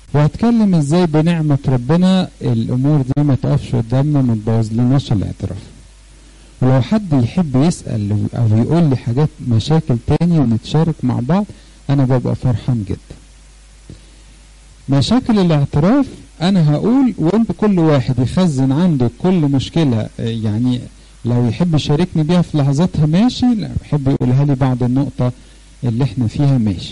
وهتكلم ازاي بنعمة ربنا الامور دي ما تقفش قدامنا ما تبوظ لناش الاعتراف ولو حد يحب يسأل او يقول لي حاجات مشاكل تاني ونتشارك مع بعض انا ببقى فرحان جدا مشاكل الاعتراف انا هقول وانت كل واحد يخزن عنده كل مشكلة يعني لو يحب يشاركني بيها في لحظاتها ماشي لو يحب يقولها لي بعد النقطة اللي احنا فيها ماشي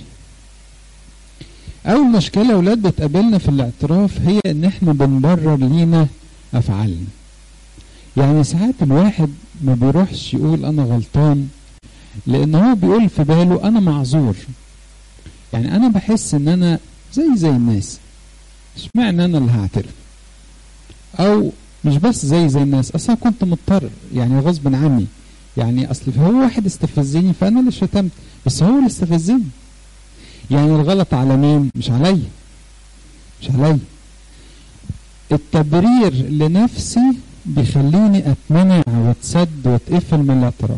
اول مشكلة يا ولاد بتقابلنا في الاعتراف هي ان احنا بنبرر لينا افعالنا يعني ساعات الواحد ما بيروحش يقول انا غلطان لان هو بيقول في باله انا معذور يعني انا بحس ان انا زي زي الناس اشمعنى انا اللي هعترف او مش بس زي زي الناس اصلا كنت مضطر يعني غصب عني يعني اصل هو واحد استفزني فانا اللي شتمت بس هو اللي استفزني يعني الغلط على مين مش عليا مش عليا التبرير لنفسي بيخليني اتمنع واتسد واتقفل من الاعتراف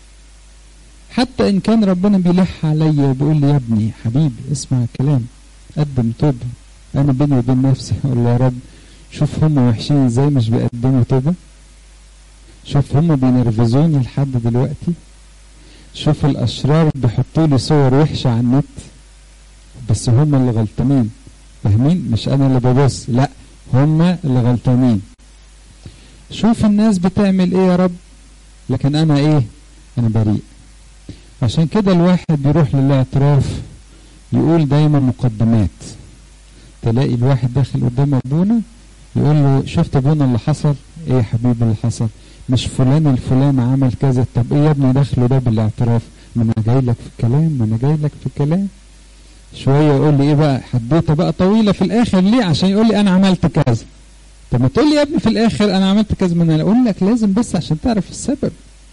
حتى ان كان ربنا بيلح عليا وبيقول لي يا ابني حبيبي اسمع الكلام قدم توبه انا بيني وبين نفسي اقول له يا رب شوف هم وحشين ازاي مش بيقدموا توبه شوف هم بينرفزوني لحد دلوقتي شوف الاشرار بيحطوا لي صور وحشه على النت بس هم اللي غلطانين فاهمين مش انا اللي ببص لا هم اللي غلطانين شوف الناس بتعمل ايه يا رب لكن انا ايه انا بريء عشان كده الواحد بيروح للاعتراف يقول دايما مقدمات تلاقي الواحد داخل قدام ابونا يقول له شفت ابونا اللي حصل ايه يا حبيبي اللي حصل مش فلان الفلان عمل كذا طب ايه يا ابني دخله ده بالاعتراف ما انا جاي لك في الكلام ما انا جاي لك في الكلام شويه يقول لي ايه بقى حدوته بقى طويله في الاخر ليه عشان يقول لي انا عملت كذا طب ما تقول لي يا ابني في الاخر انا عملت كذا ما انا اقول لك لازم بس عشان تعرف السبب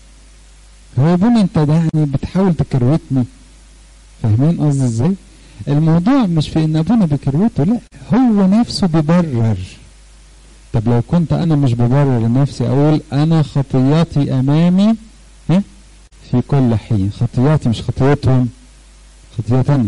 هو يا ابونا انت ده يعني بتحاول تكروتني فاهمين قصدي ازاي الموضوع مش في ان ابونا بيكروته لا هو نفسه بيبرر طب لو كنت انا مش ببرر لنفسي اقول انا خطياتي امامي ها في كل حين خطياتي مش خطيتهم خطيتنا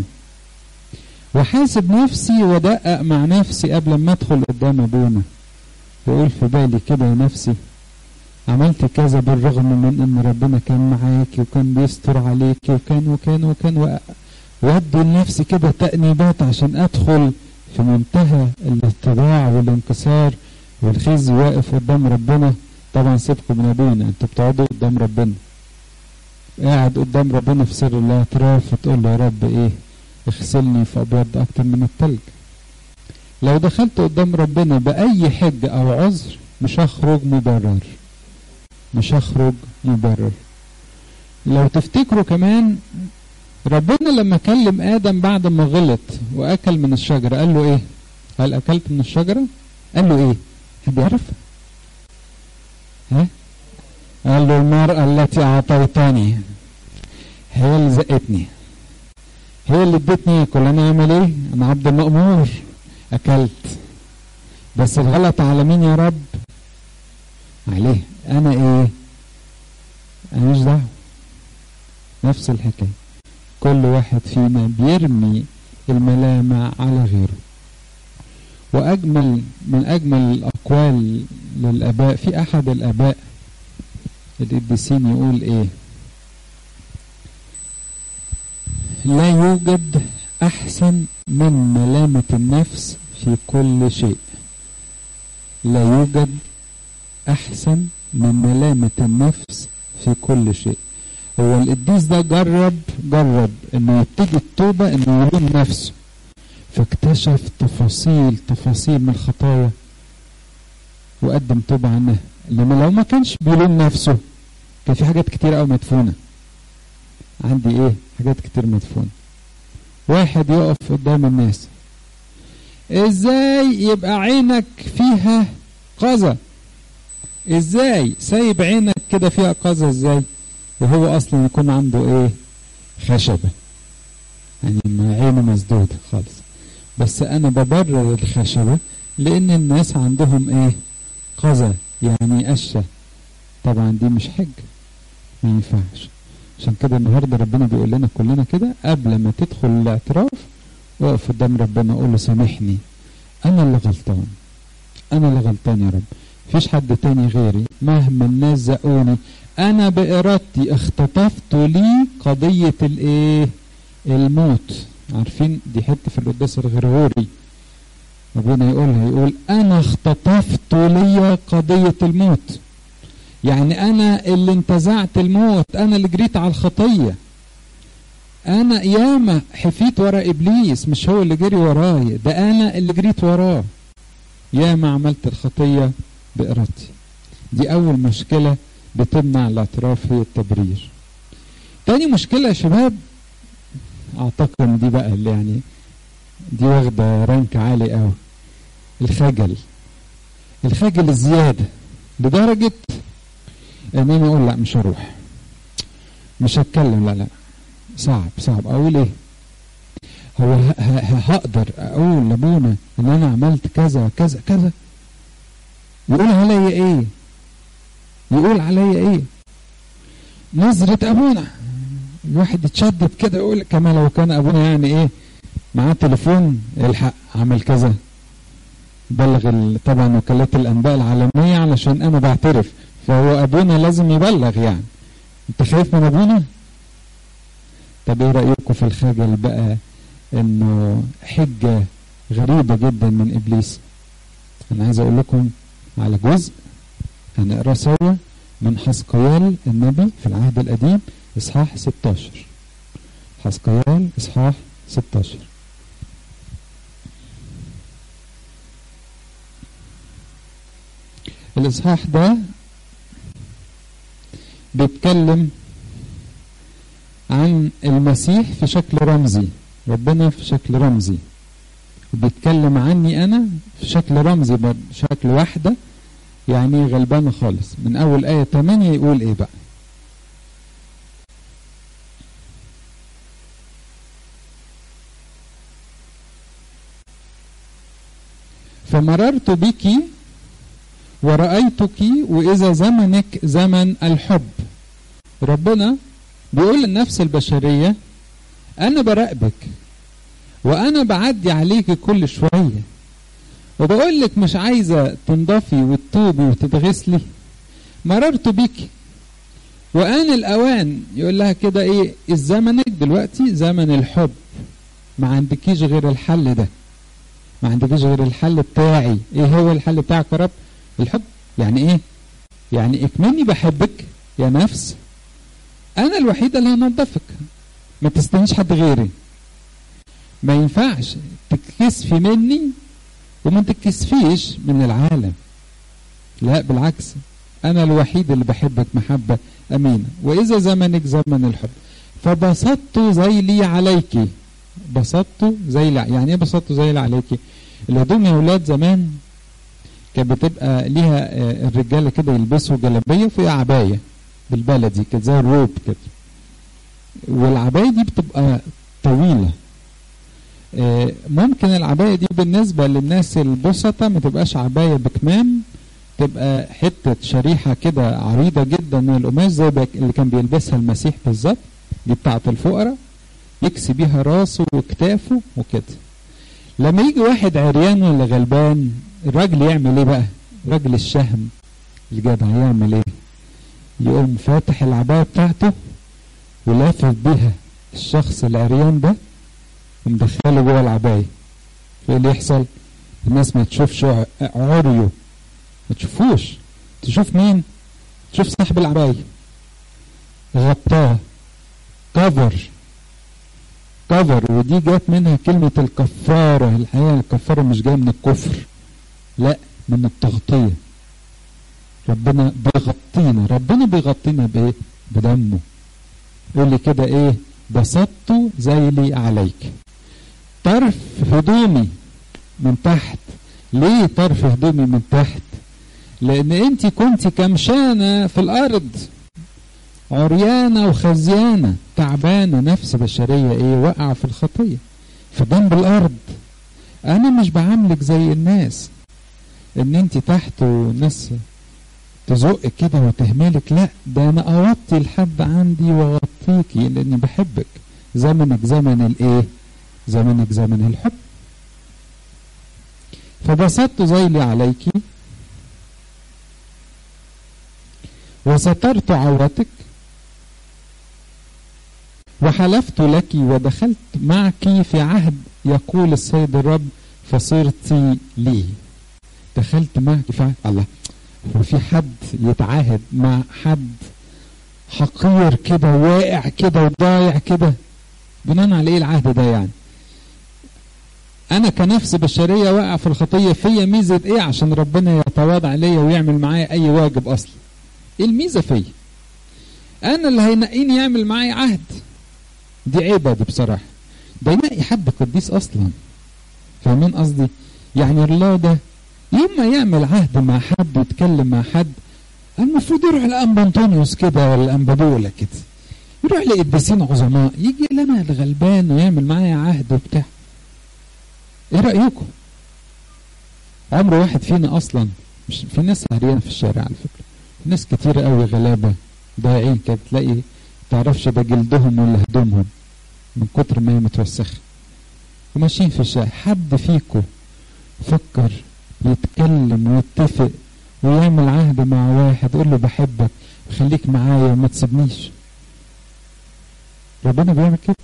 وحاسب نفسي ودقق مع نفسي قبل ما ادخل قدام ابونا يقول في بالي كده يا نفسي عملت كذا بالرغم من ان ربنا كان معاكي وكان بيستر عليكي وكان وكان وكان وادي لنفسي كده تأنيبات عشان ادخل في منتهى الاتضاع والانكسار والخزي واقف قدام ربنا طبعا سيبكم من ابونا انتوا بتقعدوا قدام ربنا قاعد قدام ربنا في سر الاعتراف وتقول له يا رب ايه اغسلني في ابيض اكتر من التلج لو دخلت قدام ربنا باي حجة او عذر مش هخرج مبرر مش هخرج مبرر لو تفتكروا كمان ربنا لما كلم ادم بعد ما غلط واكل من الشجرة قال له ايه هل اكلت من الشجرة قال له ايه حد يعرف ها قال له المرأة التي اعطيتني هي اللي زقتني هي اللي ادتني اكل انا اعمل ايه انا عبد مأمور اكلت بس الغلط على مين يا رب عليه انا ايه انا مش دعوه نفس الحكايه كل واحد فينا بيرمي الملامة على غيره واجمل من اجمل الاقوال للاباء في احد الاباء القديسين يقول ايه لا يوجد احسن من ملامة النفس في كل شيء لا يوجد احسن من ملامة النفس في كل شيء هو القديس ده جرب جرب انه يبتدي التوبة انه يلوم نفسه فاكتشف تفاصيل تفاصيل من الخطايا وقدم توبة عنها لما لو ما كانش بيلوم نفسه كان في حاجات كتير قوي مدفونة عندي ايه حاجات كتير مدفونة واحد يقف قدام الناس ازاي يبقى عينك فيها قذى ازاي سايب عينك كده فيها قذى ازاي وهو اصلا يكون عنده ايه خشبة يعني ما عينه مسدودة خالص بس انا ببرر الخشبة لان الناس عندهم ايه قذى يعني قشة طبعا دي مش حج ما ينفعش عشان كده النهارده ربنا بيقول لنا كلنا كده قبل ما تدخل الاعتراف اقف قدام ربنا قول له سامحني انا اللي غلطان انا اللي غلطان يا رب مفيش حد تاني غيري مهما الناس زقوني انا بارادتي اختطفت لي قضية الايه الموت عارفين دي حتة في القداس الغرغوري ربنا يقولها يقول انا اختطفت لي قضية الموت يعني انا اللي انتزعت الموت انا اللي جريت على الخطية انا ياما حفيت ورا ابليس مش هو اللي جري وراي ده انا اللي جريت وراه ياما عملت الخطية بارادتي دي اول مشكلة بتمنع الاعتراف هي التبرير تاني مشكلة يا شباب اعتقد دي بقى اللي يعني دي واخدة رانك عالي قوي الخجل الخجل الزيادة لدرجة ان انا اقول لا مش هروح مش هتكلم لا لا صعب صعب اقول ايه هو هقدر اقول لابونا ان انا عملت كذا كذا كذا يقول عليا ايه يقول عليا ايه نظرة ابونا الواحد يتشدد كده يقول كما لو كان ابونا يعني ايه معاه تليفون الحق عمل كذا بلغ طبعا وكالات الانباء العالميه علشان انا بعترف فهو ابونا لازم يبلغ يعني انت خايف من ابونا طب ايه رايكم في الخجل بقى انه حجه غريبه جدا من ابليس انا عايز اقول لكم على جزء هنقرا سوا من حسقيال النبي في العهد القديم اصحاح 16 حسقيال اصحاح 16 الاصحاح ده بيتكلم عن المسيح في شكل رمزي ربنا في شكل رمزي وبيتكلم عني انا في شكل رمزي شكل واحده يعني غلبانه خالص من اول ايه 8 يقول ايه بقى فمررت بك ورأيتك وإذا زمنك زمن الحب ربنا بيقول للنفس البشرية أنا براقبك وأنا بعدي عليك كل شوية وبقول لك مش عايزة تنضفي وتتوبي وتتغسلي مررت بك وآن الأوان يقول لها كده إيه الزمنك دلوقتي زمن الحب ما عندكيش غير الحل ده ما عندكيش غير الحل بتاعي ايه هو الحل بتاعك يا رب الحب يعني ايه يعني اكمني بحبك يا نفس انا الوحيده اللي هنضفك ما تستنيش حد غيري ما ينفعش تتكسفي مني وما تتكسفيش من العالم لا بالعكس انا الوحيد اللي بحبك محبه امينه واذا زمنك زمن الحب فبسطت ذيلي عليك بسطت ذيلي يعني ايه بسطت ذيلي عليك الهدوم يا اولاد زمان كانت بتبقى ليها الرجاله كده يلبسوا جلابيه وفيها عبايه بالبلدي كده زي الروب كده والعبايه دي بتبقى طويله ممكن العبايه دي بالنسبه للناس البسطة ما تبقاش عبايه بكمام تبقى حته شريحه كده عريضه جدا من القماش زي اللي كان بيلبسها المسيح بالظبط دي بتاعه الفقراء يكسي بيها راسه وكتافه وكده لما يجي واحد عريان ولا غلبان الراجل يعمل ايه بقى راجل الشهم الجدع يعمل ايه يقوم فاتح العباية بتاعته ولافف بيها الشخص العريان ده ومدخله جوه العباية ايه اللي يحصل الناس ما تشوفش عريه ما تشوفوش تشوف مين تشوف صاحب العباية غطاه كفر كفر ودي جت منها كلمة الكفارة الحقيقة الكفارة مش جاية من الكفر لا من التغطية ربنا بيغطينا ربنا بيغطينا بايه بدمه يقول لي كده ايه بسطت ذيلي عليك طرف هدومي من تحت ليه طرف هدومي من تحت لان انت كنت كمشانة في الارض عريانة وخزيانة تعبانة نفس بشرية ايه وقع في الخطية في جنب الارض انا مش بعاملك زي الناس ان انت تحت والناس تزق كده وتهملك لا ده انا اوطي الحد عندي واغطيكي لاني بحبك زمنك زمن الايه زمنك زمن الحب وبسطت ذيلي عليك وسترت عورتك وحلفت لك ودخلت معك في عهد يقول السيد الرب فصرت لي دخلت معك في عهد الله هو في حد يتعاهد مع حد حقير كده واقع كده وضايع كده بناء على ايه العهد ده يعني انا كنفس بشريه واقع في الخطيه فيا ميزه ايه عشان ربنا يتواضع ليا ويعمل معايا اي واجب اصلا ايه الميزه فيا انا اللي هينقيني يعمل معايا عهد دي عيبه دي بصراحه ده ينقي حد قديس اصلا فاهمين قصدي يعني الله ده يوم ما يعمل عهد مع حد ويتكلم مع حد المفروض يروح لأنبا أنطونيوس كده ولا أنبا كده يروح لقديسين عظماء يجي لنا الغلبان ويعمل معايا عهد وبتاع ايه رأيكم عمر واحد فينا اصلا مش في ناس عريانة في الشارع على فكرة في ناس كتير قوي غلابة ضايعين كده تلاقي تعرفش ده جلدهم ولا هدومهم من كتر ما هي متوسخة وماشيين في الشارع حد فيكم فكر يتكلم ويتفق ويعمل عهد مع واحد يقول له بحبك وخليك معايا وما تسيبنيش ربنا بيعمل كده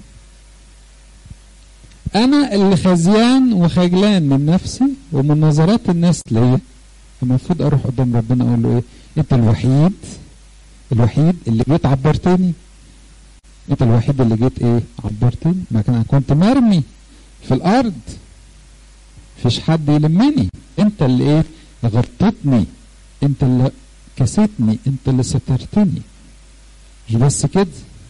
انا اللي خزيان وخجلان من نفسي ومن نظرات الناس ليا المفروض اروح قدام ربنا اقول له ايه انت الوحيد الوحيد اللي جيت عبرتني انت الوحيد اللي جيت ايه عبرتني ما كان كنت مرمي في الارض فيش حد يلمني انت اللي ايه غطتني انت اللي كسيتني انت اللي سترتني مش بس كده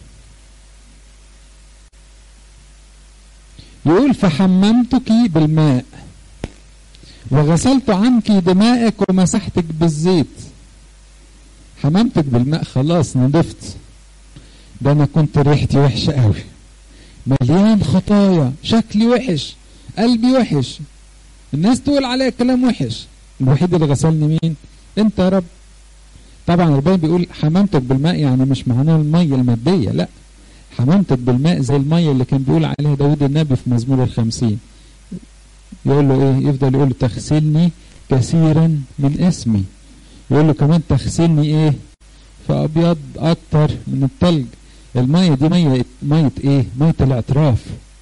يقول فحممتك بالماء وغسلت عنك دمائك ومسحتك بالزيت حممتك بالماء خلاص نضفت ده انا كنت ريحتي وحشه قوي مليان خطايا شكلي وحش قلبي وحش الناس تقول عليا كلام وحش الوحيد اللي غسلني مين انت يا رب طبعا ربنا بيقول حممتك بالماء يعني مش معناه الميه الماديه لا حممتك بالماء زي الميه اللي كان بيقول عليها داود النبي في مزمور الخمسين يقول له ايه يفضل يقول له تغسلني كثيرا من اسمي يقول له كمان تغسلني ايه فابيض اكتر من التلج الميه دي ميه ميه ايه ميه الاعتراف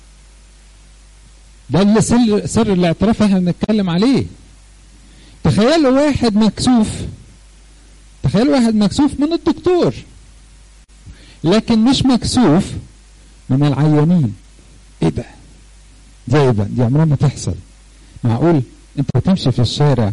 ده اللي سر, سر الاعتراف احنا بنتكلم عليه تخيلوا واحد مكسوف تخيلوا واحد مكسوف من الدكتور لكن مش مكسوف من العيانين ايه ده دي ايه ده دي عمرها ما تحصل معقول انت تمشي في الشارع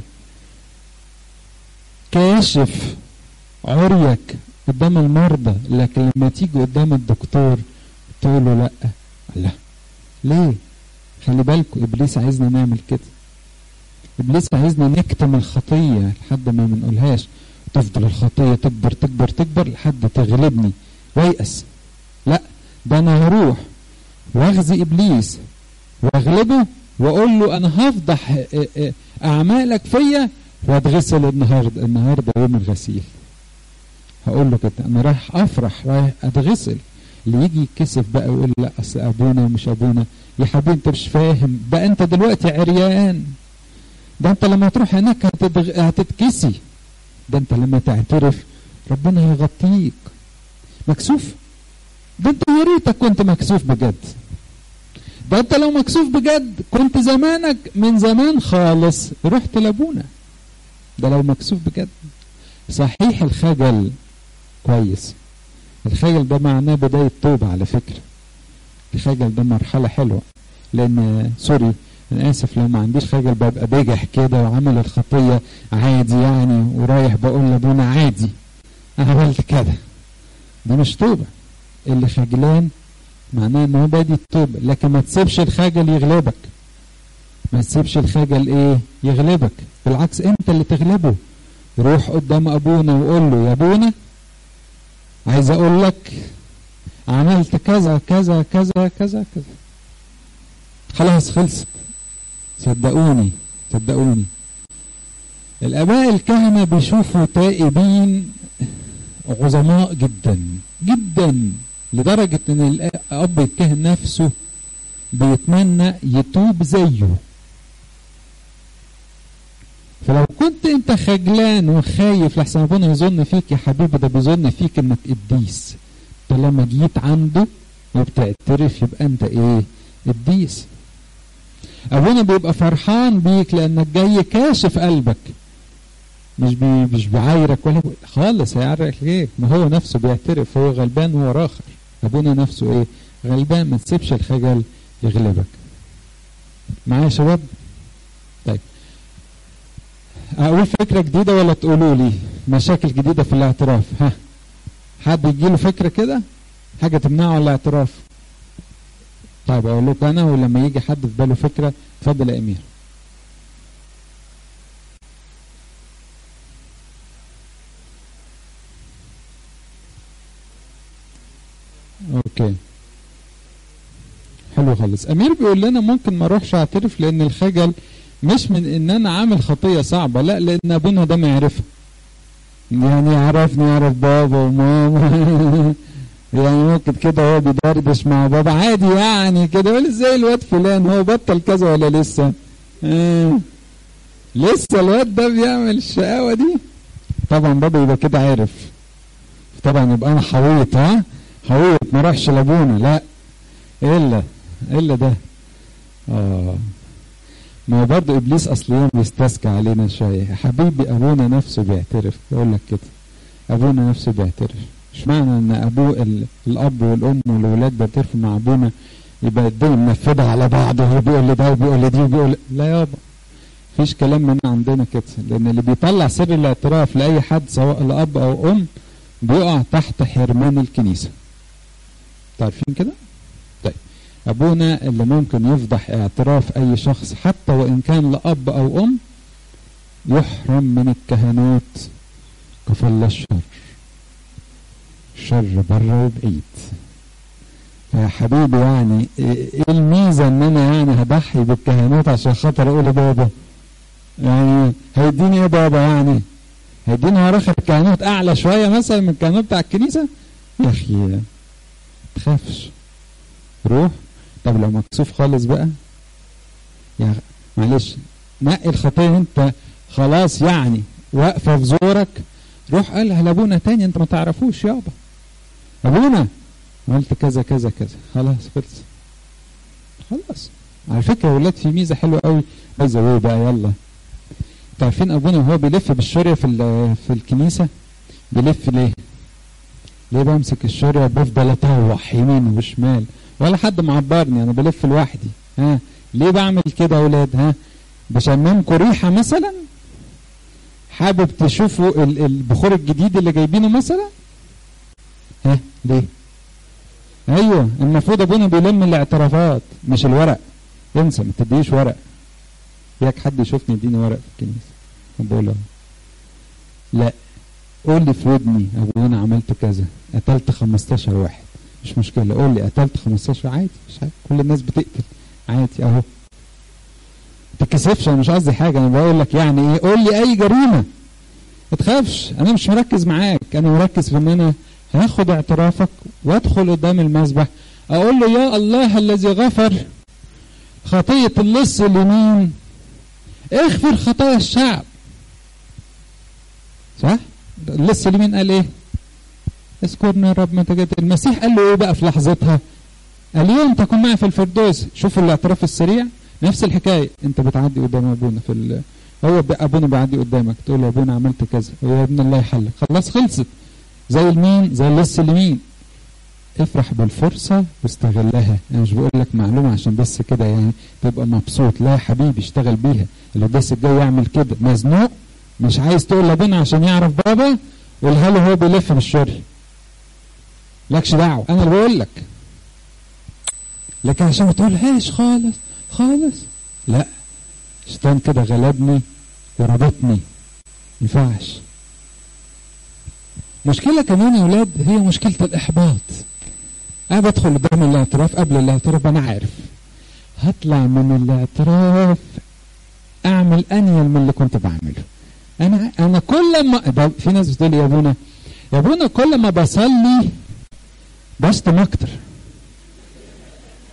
كاشف عريك قدام المرضى لكن لما تيجي قدام الدكتور تقول له لا لا ليه خلي بالكم ابليس عايزنا نعمل كده ابليس عايزنا نكتم الخطيه لحد ما منقولهاش تفضل الخطيه تكبر تكبر تكبر لحد تغلبني ويأس لا ده انا هروح واغزي ابليس واغلبه واقول له انا هفضح اعمالك فيا واتغسل النهارده النهارده يوم الغسيل هقول له كده انا رايح افرح رايح اتغسل اللي يجي يتكسف بقى ويقول لا اصل ابونا ومش ابونا يا حبيبي انت مش فاهم ده انت دلوقتي عريان ده انت لما تروح هناك هتدغ... هتتكسي ده انت لما تعترف ربنا هيغطيك مكسوف ده انت يا ريتك كنت مكسوف بجد ده انت لو مكسوف بجد كنت زمانك من زمان خالص رحت لابونا ده لو مكسوف بجد صحيح الخجل كويس الخجل ده معناه بداية توبة على فكرة الخجل ده مرحلة حلوة لأن سوري أنا آسف لو ما عنديش خجل ببقى بجح كده وعامل الخطية عادي يعني ورايح بقول لابونا عادي أنا عملت كده ده مش توبة اللي خجلان معناه ان هو بادي التوبة لكن ما تسيبش الخجل يغلبك ما تسيبش الخجل ايه يغلبك بالعكس انت اللي تغلبه روح قدام ابونا وقول له يا ابونا عايز اقول لك عملت كذا كذا كذا كذا كذا خلاص خلصت صدقوني صدقوني الاباء الكهنه بيشوفوا تائبين عظماء جدا جدا لدرجة ان الاب الكاهن نفسه بيتمنى يتوب زيه فلو كنت انت خجلان وخايف لحسن ابونا يظن فيك يا حبيبي ده بيظن فيك انك قديس انت لما جيت عنده وبتعترف يبقى انت ايه قديس ابونا بيبقى فرحان بيك لانك جاي كاشف قلبك مش بي مش بيعايرك ولا بي... خالص هيعرق ليه ما هو نفسه بيعترف هو غلبان وهو راخر ابونا نفسه ايه غلبان ما تسيبش الخجل يغلبك معايا يا شباب طيب اقول فكره جديده ولا تقولوا لي مشاكل جديده في الاعتراف ها حد يجي له فكره كده حاجه تمنعه الاعتراف طيب اقول لكم انا ولما يجي حد في باله فكره اتفضل يا امير اوكي حلو خالص امير بيقول لنا ممكن ما اروحش اعترف لان الخجل مش من ان انا عامل خطيه صعبه لا لان ابونا ده ما يعرفها يعني يعرفني يعرف بابا وماما يعني ممكن كده هو بيدردش مع بابا عادي يعني كده يقول ازاي الواد فلان هو بطل كذا ولا لسه آه. لسه الواد ده بيعمل الشقاوه دي طبعا بابا يبقى كده عارف طبعا يبقى انا حويط ها حويط ما راحش لابونا لا الا الا ده اه ما هو برضه ابليس اصل يوم بيستسكى علينا شويه حبيبي ابونا نفسه بيعترف يقول لك كده ابونا نفسه بيعترف مش معنى ان ابوه ال- الاب والام والولاد بيعترفوا مع ابونا يبقى الدنيا منفذه على بعض وهو بيقول لي ده وبيقول لي دي وبيقول لا يابا مفيش كلام من عندنا كده لان اللي بيطلع سر الاعتراف لاي حد سواء لاب او ام بيقع تحت حرمان الكنيسه عارفين كده طيب ابونا اللي ممكن يفضح اعتراف اي شخص حتى وان كان لاب او ام يحرم من الكهنوت كفل الشر الشر بره وبعيد يا حبيبي يعني ايه الميزه ان انا يعني هضحي بالكهنوت عشان خاطر اقول لبابا يعني هيديني ايه بابا يعني هيديني هرخر الكهنوت اعلى شويه مثلا من الكهنوت بتاع الكنيسه يا اخي تخافش روح طب لو مكسوف خالص بقى يا معلش نقي الخطيه انت خلاص يعني واقفه في زورك روح قالها لابونا تاني انت ما تعرفوش يابا ابونا عملت كذا كذا كذا خلاص خلص خلاص على فكره يا ولاد في ميزه حلوه قوي عايزه ايه بقى يلا انتوا عارفين ابونا وهو بيلف بالشوريه في ال- في الكنيسه بيلف ليه؟ ليه بمسك الشوريه بفضل اطوح يمين وشمال ولا حد معبرني انا بلف لوحدي ها ليه بعمل كده يا ولاد ها بشممكم ريحه مثلا حابب تشوفوا ال- البخور الجديد اللي جايبينه مثلا ها ليه ايوه المفروض ابونا بيلم الاعترافات مش الورق انسى ما تديش ورق ياك حد يشوفني يديني ورق في الكنيسه بقول له لا قول لي في ودني ابونا عملت كذا قتلت 15 واحد مش مشكله قول لي قتلت 15 عادي مش عادي كل الناس بتقتل عادي اهو تكسفش انا مش قصدي حاجه انا بقول لك يعني ايه قول لي اي جريمه ما تخافش انا مش مركز معاك انا مركز في ان انا هاخد اعترافك وادخل قدام المسبح اقول له يا الله الذي غفر خطيه اللص اليمين اغفر خطايا الشعب صح اللص اليمين قال ايه اذكرني يا رب متى جئت المسيح قال له ايه بقى في لحظتها اليوم تكون معي في الفردوس شوفوا الاعتراف السريع نفس الحكايه انت بتعدي قدام ابونا في ال... هو ب... ابونا بيعدي قدامك تقول له ابونا عملت كذا يا ابن الله يحلك خلاص خلصت زي المين زي اللص اليمين افرح بالفرصة واستغلها انا مش بقول لك معلومة عشان بس كده يعني تبقى مبسوط لا يا حبيبي اشتغل بيها القداس الجاي يعمل كده مزنوق مش عايز تقول لابونا عشان يعرف بابا قولها له هو بيلف بالشر لكش دعوة انا اللي بقول لك لكن عشان ما تقولهاش خالص خالص لا الشيطان كده غلبني وربطني ينفعش مشكلة كمان يا ولاد هي مشكلة الإحباط أنا بدخل قدام الاعتراف قبل الاعتراف أنا عارف هطلع من الاعتراف أعمل أنيل من اللي كنت بعمله أنا أنا كل ما ده في ناس بتقول لي يا أبونا يا أبونا كل ما بصلي بشتم أكتر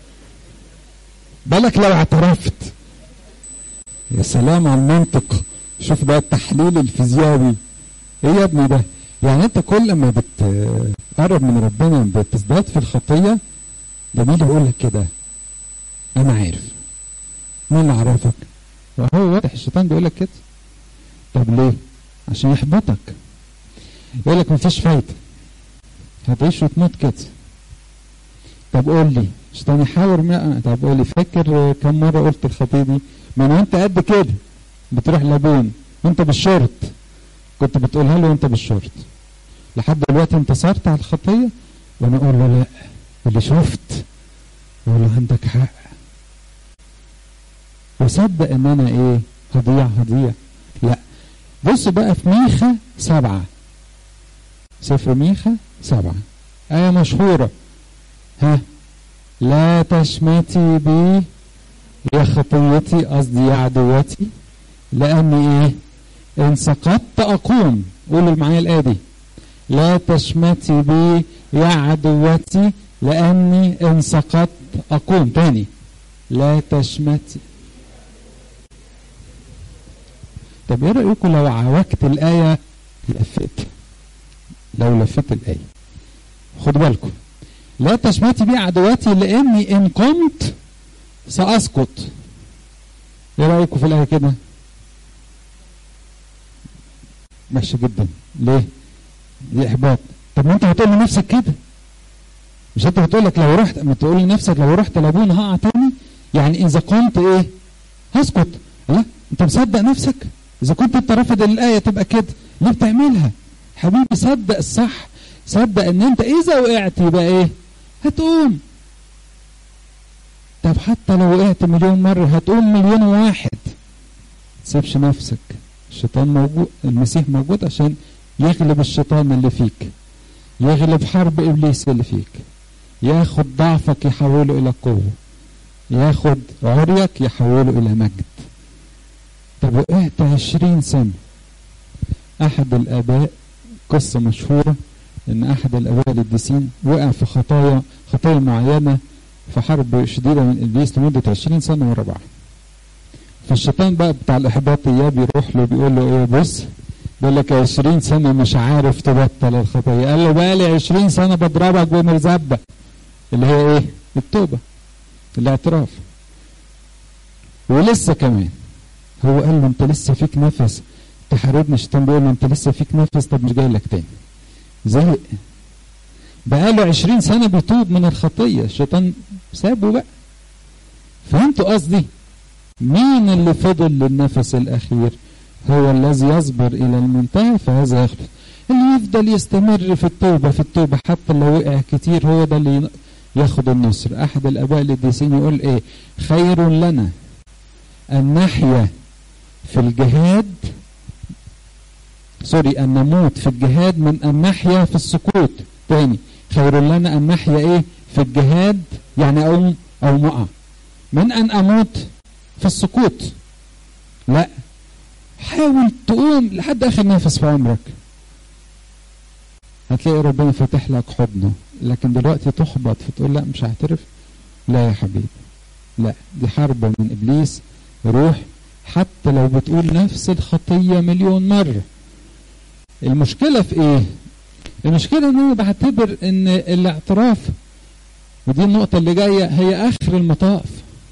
بالك لو اعترفت يا سلام على المنطق شوف بقى التحليل الفيزيائي ايه يا ابني ده يعني انت كل ما بتقرب من ربنا بتزداد في الخطيه ده مين اللي بيقول لك كده انا عارف مين اللي عرفك وهو واضح الشيطان بيقول لك كده طب ليه عشان يحبطك يقول لك مفيش فايده هتعيش وتموت كده طب قول لي الشيطان يحاور ما طب قول لي فاكر كم مره قلت الخطيه دي ما انا وانت قد كده بتروح لابون وانت بالشورت كنت بتقولها له وانت بالشورت لحد دلوقتي انتصرت على الخطيه وانا اقول له لا اللي شفت اقول له عندك حق وصدق ان انا ايه هضيع هضيع لا بص بقى في ميخا سبعة سفر ميخا سبعة آية مشهورة ها لا تشمتي بي يا خطيتي قصدي يا عدوتي لأني إيه إن سقطت أقوم قولوا معايا الآية دي لا تشمتي بي يا عدوتي لأني إن سقطت أقوم تاني لا تشمتي طب ايه رأيكم لو عوجت الآية لفيت لو لفيت الآية خدوا بالكم لا تشمتي بي عدواتي لاني ان قمت ساسقط ايه رايكم في الايه كده وحشه جدا ليه دي احباط طب ما انت هتقول لنفسك كده مش انت بتقول لك لو رحت ما تقول لنفسك لو رحت لابونا هقع تاني يعني اذا قمت ايه هسقط لا انت مصدق نفسك اذا كنت انت رافض الايه تبقى كده ليه بتعملها حبيبي صدق الصح صدق ان انت اذا وقعت يبقى ايه هتقوم طب حتى لو وقعت مليون مرة هتقوم مليون واحد تسيبش نفسك الشيطان موجود المسيح موجود عشان يغلب الشيطان اللي فيك يغلب حرب ابليس اللي فيك ياخد ضعفك يحوله الى قوة ياخد عريك يحوله الى مجد طب وقعت عشرين سنة احد الاباء قصة مشهورة ان احد الاباء القديسين وقع في خطايا خطايا معينه في حرب شديده من ابليس لمده 20 سنه ورا بعض فالشيطان بقى بتاع الاحباط اياه بيروح له بيقول له ايه بص بيقول لك 20 سنه مش عارف تبطل الخطيه قال له بقى لي 20 سنه بضربك بمرزبه اللي هي ايه التوبه الاعتراف ولسه كمان هو قال له انت لسه فيك نفس تحاربني الشيطان بيقول له انت لسه فيك نفس طب مش جاي لك تاني زهق بقاله عشرين سنة بيتوب من الخطية الشيطان سابه بقى فهمتوا قصدي مين اللي فضل للنفس الأخير هو الذي يصبر إلى المنتهى فهذا يخلص اللي يفضل يستمر في التوبة في التوبة حتى لو وقع كتير هو ده اللي ياخد النصر أحد الآباء القديسين يقول إيه خير لنا أن نحيا في الجهاد سوري أن نموت في الجهاد من أن نحيا في السقوط تاني خير لنا أن نحيا إيه في الجهاد يعني أقوم أو مقع من أن أموت في السقوط لا حاول تقوم لحد آخر نفس في عمرك هتلاقي ربنا فاتح لك حضنه لكن دلوقتي تحبط فتقول لا مش هعترف لا يا حبيبي لا دي حرب من إبليس روح حتى لو بتقول نفس الخطية مليون مرة المشكلة في ايه المشكلة ان انا بعتبر ان الاعتراف ودي النقطة اللي جاية هي اخر المطاف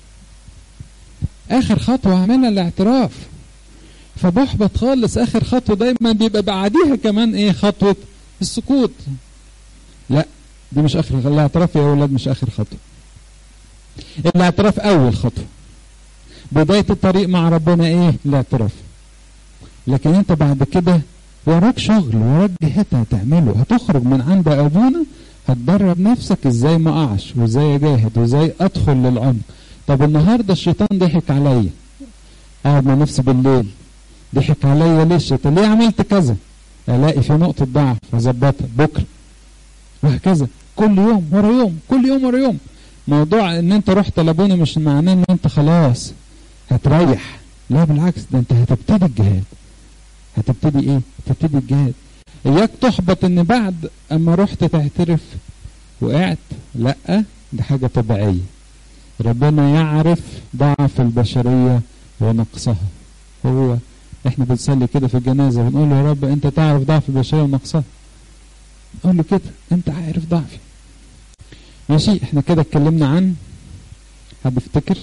اخر خطوة اعملها الاعتراف فبحبط خالص اخر خطوة دايما بيبقى بعديها كمان ايه خطوة السكوت لا دي مش اخر الاعتراف يا اولاد مش اخر خطوة الاعتراف اول خطوة بداية الطريق مع ربنا ايه الاعتراف لكن انت بعد كده وراك شغل وراك جهات هتعمله هتخرج من عند ابونا هتدرب نفسك ازاي ما اقعش وازاي اجاهد وازاي ادخل للعمق طب النهارده الشيطان ضحك عليا قاعد مع نفسي بالليل ضحك عليا ليه الشيطان ليه عملت كذا الاقي في نقطه ضعف اظبطها بكره وهكذا كل يوم ورا يوم كل يوم ورا يوم موضوع ان انت رحت لابونا مش معناه ان انت خلاص هتريح لا بالعكس ده انت هتبتدي الجهاد هتبتدي ايه هتبتدي الجهاد اياك تحبط ان بعد اما رحت تعترف وقعت لا دي حاجه طبيعيه ربنا يعرف ضعف البشريه ونقصها هو احنا بنصلي كده في الجنازة بنقول له يا رب انت تعرف ضعف البشرية ونقصها قول له كده انت عارف ضعفي ماشي احنا كده اتكلمنا عن حد يفتكر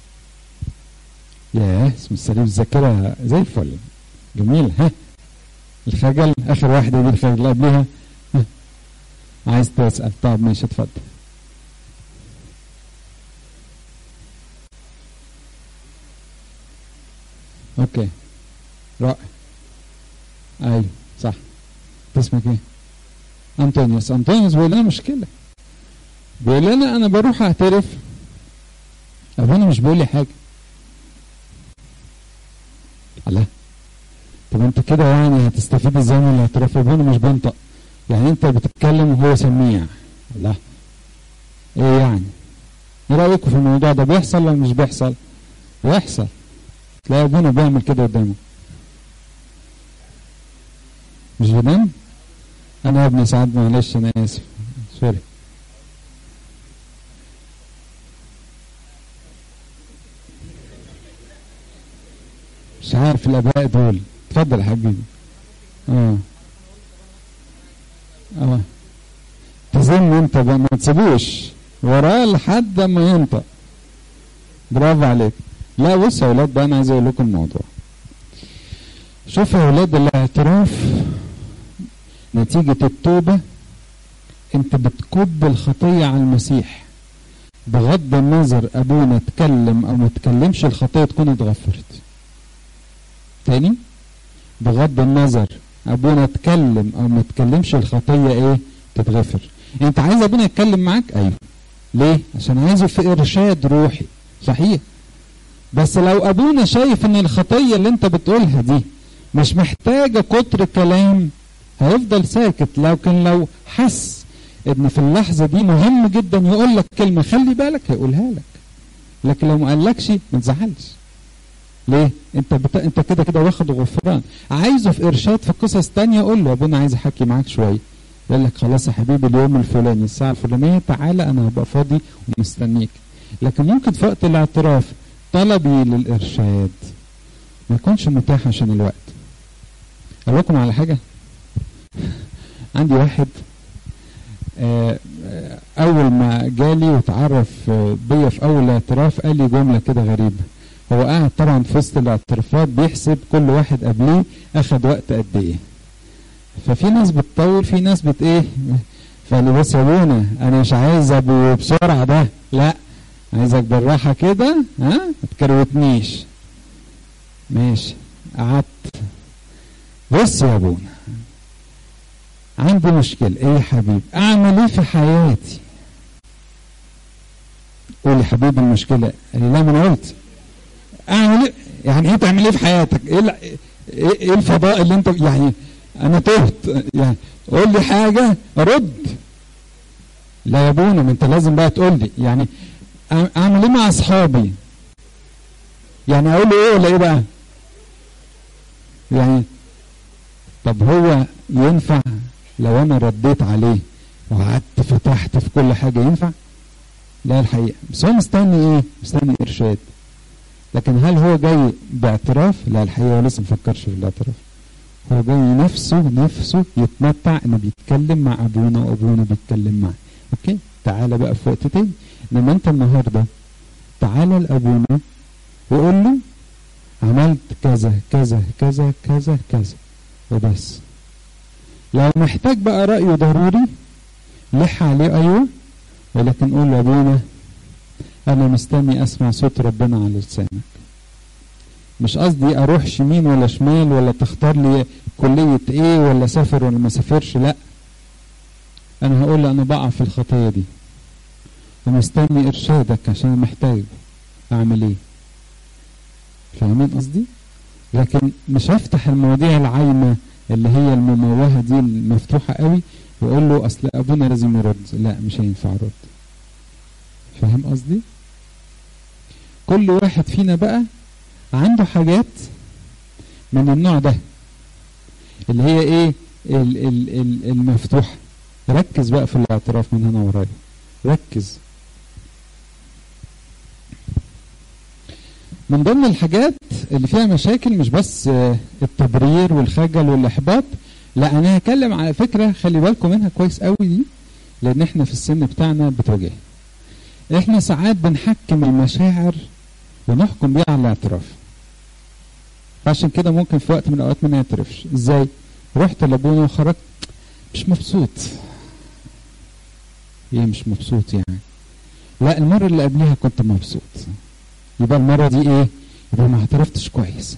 ياه اسم السليم الذاكرة زي الفل جميل ها الخجل اخر واحدة دي الخجل اللي قبلها ها. عايز تسأل طب ماشي اتفضل اوكي رائع ايوه صح اسمك ايه انطونيوس انطونيوس بيقول لنا مشكله بيقول لنا انا بروح اعترف ابونا مش بيقول لي حاجه الله طب انت كده يعني هتستفيد ازاي من الاعتراف ابونا مش بينطق يعني انت بتتكلم وهو سميع الله ايه يعني ايه رايكم في الموضوع ده بيحصل ولا مش بيحصل بيحصل تلاقي ابونا بيعمل كده قدامه مش بنام انا يا ابني ساعات معلش انا اسف سوري مش عارف الاباء دول اتفضل يا حبيبي اه اه تزن انت بقى ما تسيبوش وراه لحد ما ينطق برافو عليك لا بص يا اولاد بقى انا عايز اقول لكم الموضوع شوف يا اولاد الاعتراف نتيجة التوبة انت بتكب الخطية على المسيح بغض النظر ابونا اتكلم او ما اتكلمش الخطية تكون اتغفرت تاني بغض النظر ابونا اتكلم او ما اتكلمش الخطية ايه تتغفر انت عايز ابونا يتكلم معاك ايوه ليه عشان عايزه في ارشاد روحي صحيح بس لو ابونا شايف ان الخطية اللي انت بتقولها دي مش محتاجة كتر كلام هيفضل ساكت لكن لو حس ان في اللحظة دي مهم جدا يقول لك كلمة خلي بالك هيقولها لك لكن لو ما قالكش ما تزعلش ليه انت بت... انت كده كده واخد غفران عايزه في ارشاد في قصص تانية قول له ابونا عايز احكي معاك شويه يقول لك خلاص يا حبيبي اليوم الفلاني الساعه الفلانيه تعالى انا هبقى فاضي ومستنيك لكن ممكن في وقت الاعتراف طلبي للارشاد ما يكونش متاح عشان الوقت اقول لكم على حاجه عندي واحد آه اول ما جالي وتعرف بيا في اول اعتراف قال لي جمله كده غريبه هو قاعد طبعا في وسط الاعترافات بيحسب كل واحد قبليه اخد وقت قد ايه ففي ناس بتطول في ناس بت ايه فقال لي بص يا ابونا انا مش عايز ابو بسرعه ده لا عايزك بالراحه كده ها ما تكروتنيش ماشي قعدت بص يا ابونا عندي مشكلة ايه يا حبيبي اعمل ايه في حياتي قول يا حبيبي المشكلة قال لي لا ما انا قلت اعمل ايه يعني ايه تعمل ايه في حياتك ايه ايه, إيه الفضاء اللي انت يعني انا تهت يعني قول لي حاجة رد لا يا ابونا ما انت لازم بقى تقول لي يعني اعمل ايه مع اصحابي يعني اقول له ايه ولا ايه بقى يعني طب هو ينفع لو انا رديت عليه وقعدت فتحت في كل حاجة ينفع لا الحقيقة بس هو مستني ايه مستني ارشاد لكن هل هو جاي باعتراف لا الحقيقة هو لسه مفكرش في الاعتراف هو جاي نفسه نفسه يتمتع انه بيتكلم مع ابونا وابونا بيتكلم معاه اوكي تعالى بقى في وقت تاني انما انت النهارده تعالى لابونا وقول له عملت كذا كذا كذا كذا كذا وبس لو محتاج بقى رأيه ضروري لح عليه أيوة ولكن قول له أبونا أنا مستني أسمع صوت ربنا على لسانك مش قصدي أروح شمين ولا شمال ولا تختار لي كلية إيه ولا سافر ولا ما سافرش لأ أنا هقول له أنا بقع في الخطية دي ومستني إرشادك عشان محتاج أعمل إيه فاهمين قصدي؟ لكن مش هفتح المواضيع العايمه اللي هي المموهه دي المفتوحه قوي واقول له اصل ابونا لازم يرد لا مش هينفع ارد فاهم قصدي كل واحد فينا بقى عنده حاجات من النوع ده اللي هي ايه ال ال ال المفتوحه ركز بقى في الاعتراف من هنا ورايا ركز من ضمن الحاجات اللي فيها مشاكل مش بس آه، التبرير والخجل والاحباط لا انا هتكلم على فكره خلي بالكم منها كويس قوي دي لان احنا في السن بتاعنا بتواجه احنا ساعات بنحكم المشاعر ونحكم بيها على الاعتراف فعشان كده ممكن في وقت من الاوقات ما نعترفش ازاي رحت لابونا وخرجت مش مبسوط ايه مش مبسوط يعني لا المره اللي قبلها كنت مبسوط يبقى المره دي ايه يبقى ما اعترفتش كويس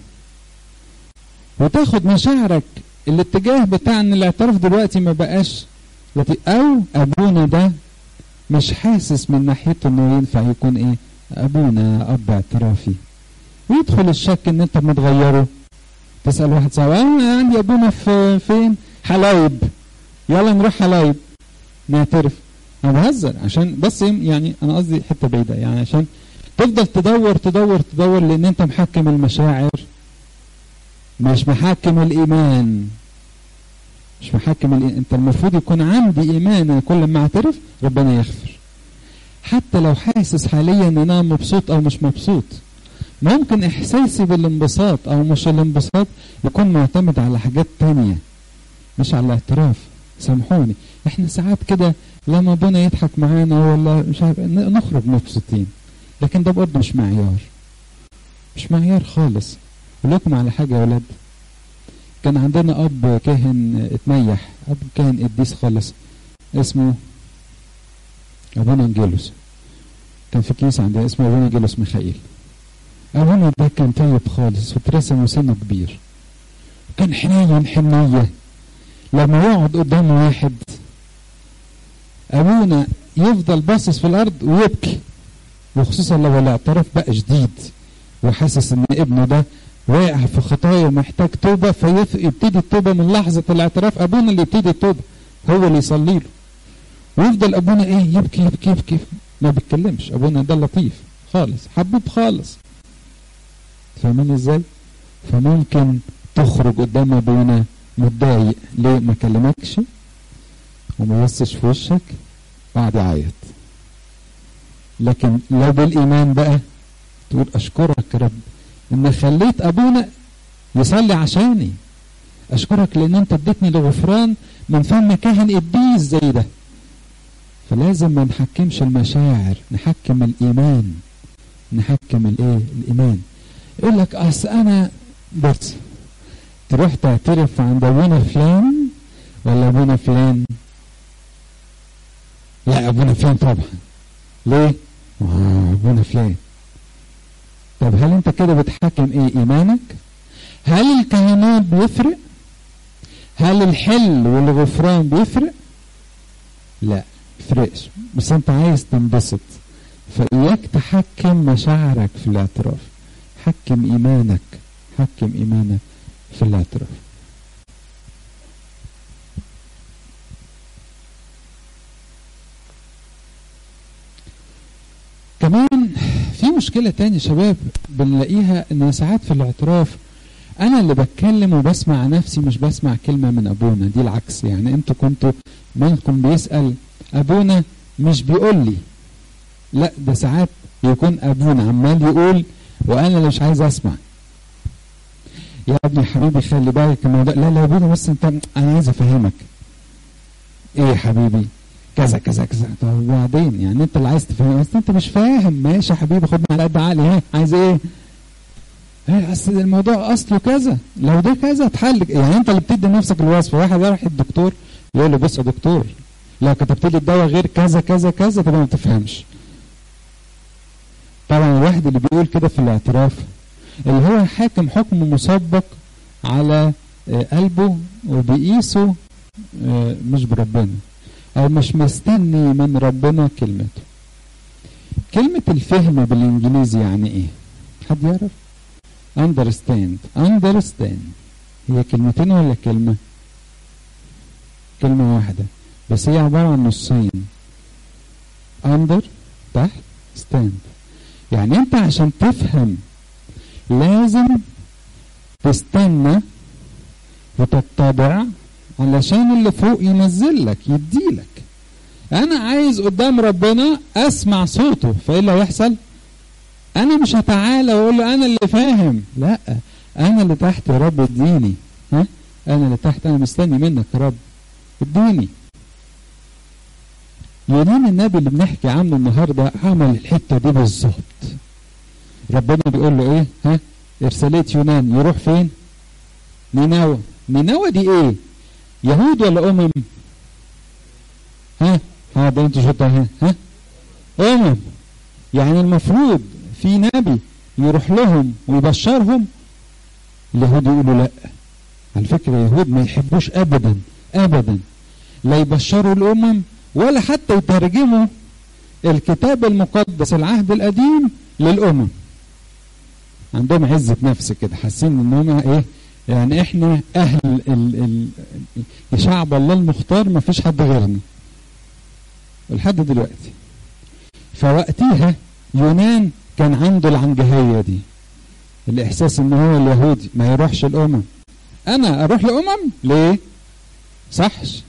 وتاخد مشاعرك الاتجاه بتاع ان الاعتراف دلوقتي ما بقاش لطيف او ابونا ده مش حاسس من ناحيته انه ينفع يكون ايه ابونا اب اعترافي ويدخل الشك ان انت متغيره تسال واحد صاحبي انا عندي ابونا في فين حلايب يلا نروح حلايب نعترف انا بهزر عشان بس يعني انا قصدي حته بعيده يعني عشان تفضل تدور تدور تدور لان انت محكم المشاعر مش محكم الايمان مش محكم الإيمان. انت المفروض يكون عندي ايمان أنا كل ما اعترف ربنا يغفر حتى لو حاسس حاليا ان انا مبسوط او مش مبسوط ممكن احساسي بالانبساط او مش الانبساط يكون معتمد على حاجات تانية مش على الاعتراف سامحوني احنا ساعات كده لما ابونا يضحك معانا ولا مش عارف ن- نخرج مبسوطين لكن ده برضه مش معيار مش معيار خالص اقول لكم على حاجه يا ولاد كان عندنا اب كاهن اتنيح اب كاهن قديس خالص اسمه ابونا انجيلوس كان في كنيسه عندنا اسمه ابونا انجيلوس ميخائيل ابونا ده كان طيب خالص واترسم وسنه كبير كان حنين حنيه لما يقعد قدام واحد ابونا يفضل باصص في الارض ويبكي وخصوصا لو الاعتراف بقى شديد وحاسس ان ابنه ده واقع في خطايا ومحتاج توبه فيبتدي التوبه من لحظه الاعتراف ابونا اللي يبتدي التوبه هو اللي يصلي له ويفضل ابونا ايه يبكي يبكي يبكي ما بيتكلمش ابونا ده لطيف خالص حبوب خالص فاهمين ازاي فممكن تخرج قدام ابونا متضايق ليه ما كلمكش وما بصش في وشك قعد يعيط لكن لو بالايمان بقى تقول اشكرك يا رب ان خليت ابونا يصلي عشاني اشكرك لان انت اديتني الغفران من فم كاهن قديس زي ده فلازم ما نحكمش المشاعر نحكم الايمان نحكم الايه الايمان يقول لك اصل انا بص تروح تعترف عند ابونا فلان ولا ابونا فلان لا ابونا فلان طبعا ليه آه ابونا فلان طب هل انت كده بتحكم ايه ايمانك هل الكهنوت بيفرق هل الحل والغفران بيفرق لا بيفرقش بس انت عايز تنبسط فإياك تحكم مشاعرك في الاعتراف حكم إيمانك حكم إيمانك في الاعتراف كمان في مشكلة تاني شباب بنلاقيها ان ساعات في الاعتراف انا اللي بتكلم وبسمع نفسي مش بسمع كلمة من ابونا دي العكس يعني انتوا كنتوا منكم بيسأل ابونا مش بيقول لي لا ده ساعات يكون ابونا عمال يقول وانا اللي مش عايز اسمع يا ابني حبيبي خلي بالك الموضوع لا لا يا ابونا بس انت انا عايز افهمك ايه يا حبيبي كذا كذا كذا طب وبعدين يعني انت اللي عايز تفهم بس انت مش فاهم ماشي يا حبيبي خدني على قد عقلي ها عايز ايه؟ ايه اصل الموضوع اصله كذا لو ده كذا اتحل يعني انت اللي بتدي لنفسك الوصفه واحد راح الدكتور يقول له بص يا دكتور لو كتبت لي الدواء غير كذا كذا كذا تبقى ما تفهمش طبعا الواحد اللي بيقول كده في الاعتراف اللي هو حاكم حكم مسبق على قلبه وبيقيسه مش بربنا او مش مستني من ربنا كلمته كلمة الفهم بالانجليزي يعني ايه حد يعرف understand understand هي كلمتين ولا كلمة كلمة واحدة بس هي عبارة عن نصين under تحت stand يعني انت عشان تفهم لازم تستنى وتتبع علشان اللي فوق ينزل لك يديلك انا عايز قدام ربنا اسمع صوته فايه اللي هيحصل انا مش هتعالى واقول له انا اللي فاهم لا انا اللي تحت يا رب اديني ها انا اللي تحت انا مستني منك يا رب اديني يونان النبي اللي بنحكي عنه النهارده عمل الحته دي بالظبط ربنا بيقول له ايه ها ارساليه يونان يروح فين نينوى نينوى دي ايه يهود ولا امم ها ها ده انتوا شطه ها ها امم يعني المفروض في نبي يروح لهم ويبشرهم اليهود يقولوا لا على فكره اليهود ما يحبوش ابدا ابدا لا يبشروا الامم ولا حتى يترجموا الكتاب المقدس العهد القديم للامم عندهم عزه نفس كده حاسين ان هم ايه يعني احنا اهل ال ال شعب الله المختار ما فيش حد غيرنا لحد دلوقتي فوقتها يونان كان عنده العنجهية دي الإحساس إن هو اليهودي ما يروحش الأمم أنا أروح لأمم ليه؟ صحش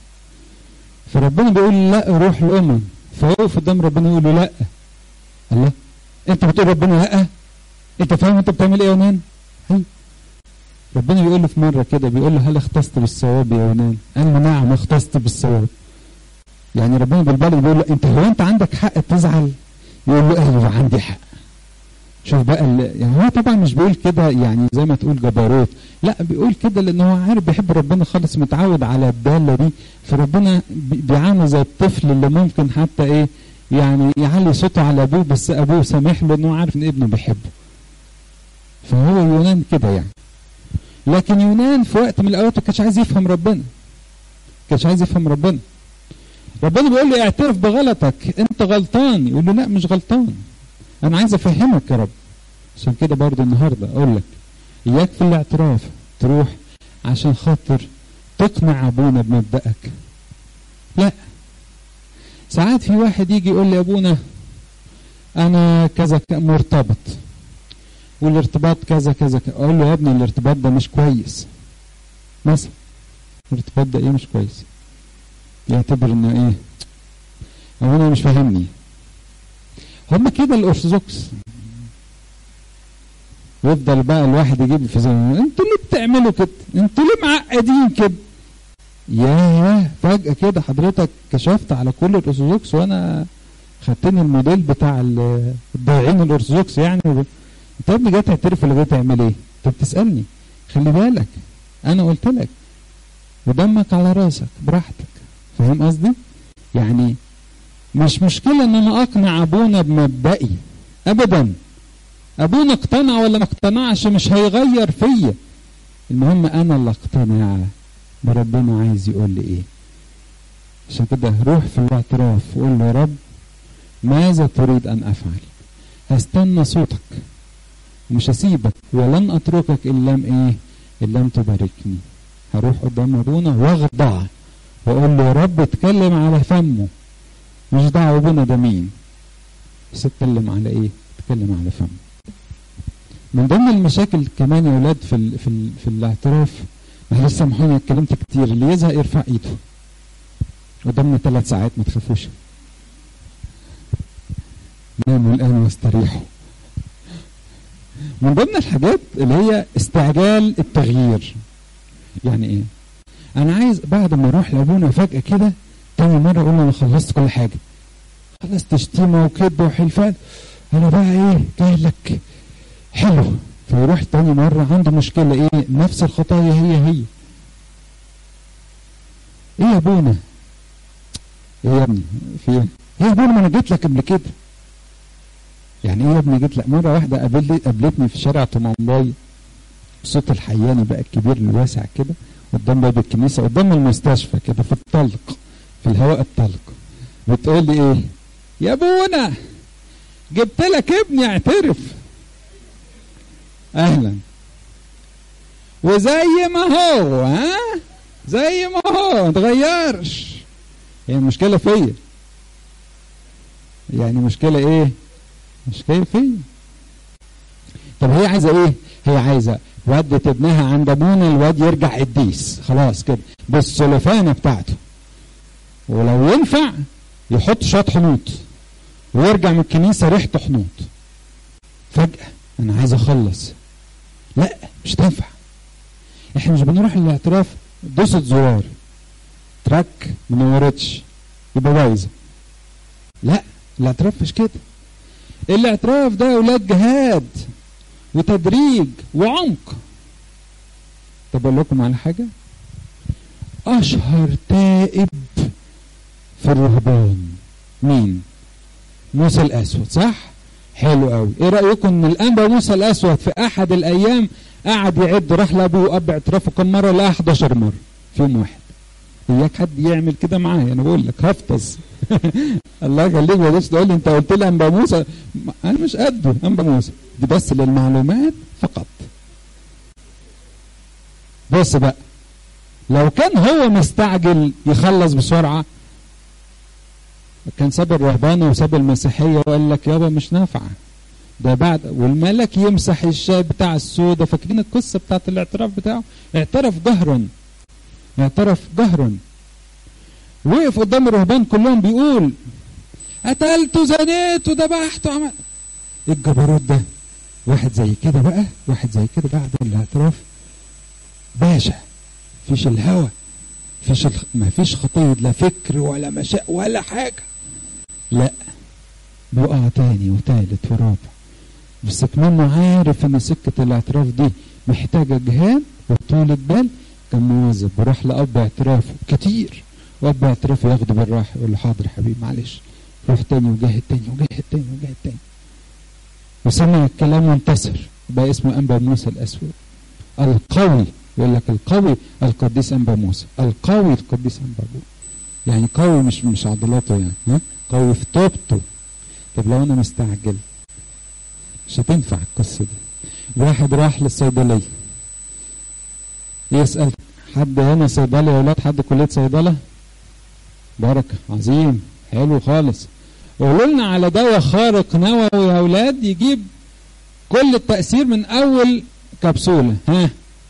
فربنا بيقول لا روح الأمم فوقف قدام ربنا يقول له لا الله أنت بتقول ربنا لا أنت فاهم أنت بتعمل إيه يا يونان؟ هي. ربنا بيقول له في مرة كده بيقول له هل اختصت بالثواب يا يونان؟ قال له نعم اختصت بالثواب يعني ربنا بالبلد بيقول له انت هو انت عندك حق تزعل يقول له ايوه عندي حق شوف بقى يعني هو طبعا مش بيقول كده يعني زي ما تقول جبروت لا بيقول كده لان هو عارف بيحب ربنا خالص متعود على الداله دي فربنا بيعامل زي الطفل اللي ممكن حتى ايه يعني يعلي صوته على ابوه بس ابوه سامح له انه عارف ان ابنه بيحبه فهو يونان كده يعني لكن يونان في وقت من الاوقات ما كانش عايز يفهم ربنا كانش عايز يفهم ربنا ربنا بيقول له اعترف بغلطك انت غلطان يقول له لا مش غلطان انا عايز افهمك يا رب عشان كده برضه النهارده اقول لك اياك في الاعتراف تروح عشان خاطر تقنع ابونا بمبدأك لا ساعات في واحد يجي يقول لي ابونا انا كذا مرتبط والارتباط كذا كذا اقول له يا ابني الارتباط ده مش كويس مثلا الارتباط ده ايه مش كويس يعتبر انه ايه هو انا مش فاهمني هم كده الارثوذكس يفضل بقى الواحد يجيب في زمن انتوا ليه بتعملوا كده انتوا ليه معقدين كده ياه فجأة كده حضرتك كشفت على كل الارثوذكس وانا خدتني الموديل بتاع الضايعين الارثوذكس يعني انت يا ابني جاي تعترف ولا جاي تعمل ايه؟ انت بتسألني خلي بالك انا قلت لك ودمك على راسك براحتك فاهم قصدي؟ يعني مش مشكلة ان انا اقنع ابونا بمبدئي ابدا ابونا اقتنع ولا ما اقتنعش مش هيغير فيا المهم انا اللي اقتنع بربنا عايز يقول لي ايه عشان كده روح في الاعتراف وقول له يا رب ماذا تريد ان افعل هستنى صوتك مش هسيبك ولن اتركك ان لم ايه ان لم تباركني هروح قدام ابونا واخضع واقول له يا رب اتكلم على فمه مش دعوه بنا ده مين بس اتكلم على ايه اتكلم على فمه من ضمن المشاكل كمان يا ولاد في ال في ال في الاعتراف معلش سامحوني اتكلمت كتير اللي يزهق يرفع ايده قدامنا ثلاث ساعات ما تخافوش ناموا الان واستريحوا من ضمن الحاجات اللي هي استعجال التغيير يعني ايه انا عايز بعد ما اروح لابونا فجاه كده تاني مره اقول له انا خلصت كل حاجه خلصت شتيمه وكذب وحلفان انا بقى ايه جاي لك حلو فيروح تاني مره عنده مشكله ايه نفس الخطايا هي هي ايه يا ابونا ايه يا ابني في ايه ايه يا ابونا ما انا جيت لك قبل كده يعني ايه يا ابني جيت لك مره واحده قابلتني قابلتني في شارع طمانباي صوت الحياني بقى الكبير الواسع كده قدام باب الكنيسه قدام المستشفى كده في الطلق في الهواء الطلق بتقول لي ايه يا ابونا جبت لك ابني اعترف اهلا وزي ما هو ها زي ما هو ما تغيرش هي يعني المشكله فيا يعني مشكله ايه مشكله فيا طب هي عايزه ايه هي عايزه ودت ابنها عند ابونا الواد يرجع قديس خلاص كده بالسلفانه بتاعته ولو ينفع يحط شويه حنوط ويرجع من الكنيسه ريحته حنوط فجأة أنا عايز أخلص لا مش تنفع احنا مش بنروح للاعتراف دوسة زرار تراك ما نورتش يبقى بايظة لا الاعتراف مش كده الاعتراف ده يا اولاد جهاد وتدريج وعمق طب اقول لكم على حاجه اشهر تائب في الرهبان مين موسى الاسود صح حلو قوي ايه رايكم ان الانبا موسى الاسود في احد الايام قعد يعد راح لابوه واب اعترافه كم مره لقى 11 مره في يوم واحد اياك حد يعمل كده معايا انا بقول لك هفطس الله يخليك ما تقولش تقول لي انت قلت لي انبا موسى انا مش قده انبا موسى دي بس للمعلومات فقط بص بقى لو كان هو مستعجل يخلص بسرعه كان ساب الرهبانه وساب المسيحيه وقال لك يابا مش نافعه ده بعد والملك يمسح الشاي بتاع السودا فاكرين القصه بتاعت الاعتراف بتاعه اعترف جهرا اعترف جهرا وقف قدام الرهبان كلهم بيقول قتلت وزنيت وذبحت وعمل ايه الجبروت ده واحد زي كده بقى واحد زي كده بعد الاعتراف باشا فيش الهوى فيش الخ... ما فيش خطيط لا فكر ولا مشاء ولا حاجه لا بيقع تاني وتالت ورابع بس كمان عارف ان سكه الاعتراف دي محتاجه جهاد وطولة بال كان مواظب وراح لاب اعترافه كتير واب اعترافه ياخده بالراحه يقول له حاضر يا حبيبي معلش روح تاني وجاهد تاني وجاهد تاني وجاهد تاني وسمع الكلام وانتصر بقى اسمه انبا موسى الاسود القوي يقول لك القوي القديس انبا موسى القوي القديس انبا موسى يعني قوي مش مش عضلاته يعني ها قوي في توبته طب لو انا مستعجل مش هتنفع القصه دي واحد راح للصيدليه يسال حد هنا صيدلي يا اولاد حد كليه صيدله بركه عظيم حلو خالص قولوا لنا على دواء خارق نووي يا اولاد يجيب كل التاثير من اول كبسوله ها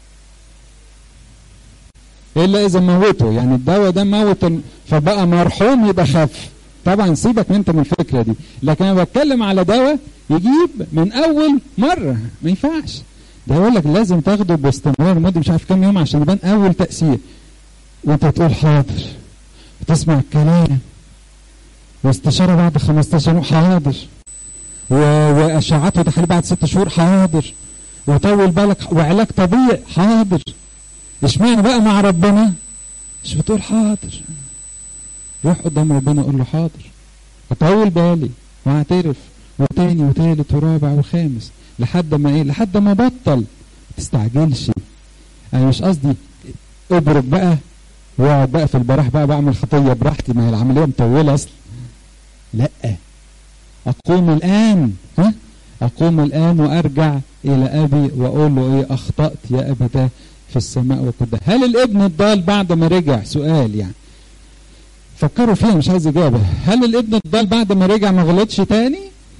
الا اذا موته يعني الدواء ده موت فبقى مرحوم يبقى خف طبعا سيبك انت من الفكره دي لكن انا بتكلم على دواء يجيب من اول مره ما ينفعش ده يقول لك لازم تاخده باستمرار مده مش عارف كام يوم عشان يبان اول تاثير وانت تقول حاضر وتسمع الكلام واستشاره بعد 15 يوم حاضر و... واشعات وتحاليل بعد ست شهور حاضر وطول بالك وعلاج طبيعي حاضر اشمعنى بقى مع ربنا مش بتقول حاضر روح قدام ربنا قول له حاضر اطول بالي واعترف وتاني وتالت ورابع وخامس لحد ما ايه لحد ما بطل تستعجلش انا مش قصدي ابرك بقى واقعد بقى في البراح بقى بعمل خطيه براحتي ما هي العمليه مطوله اصلا لا اقوم الان ها اقوم الان وارجع الى ابي واقول له ايه اخطات يا ابتاه في السماء وقد هل الابن الضال بعد ما رجع سؤال يعني فكروا فيها مش عايز اجابه هل الابن الضال بعد ما رجع ما غلطش تاني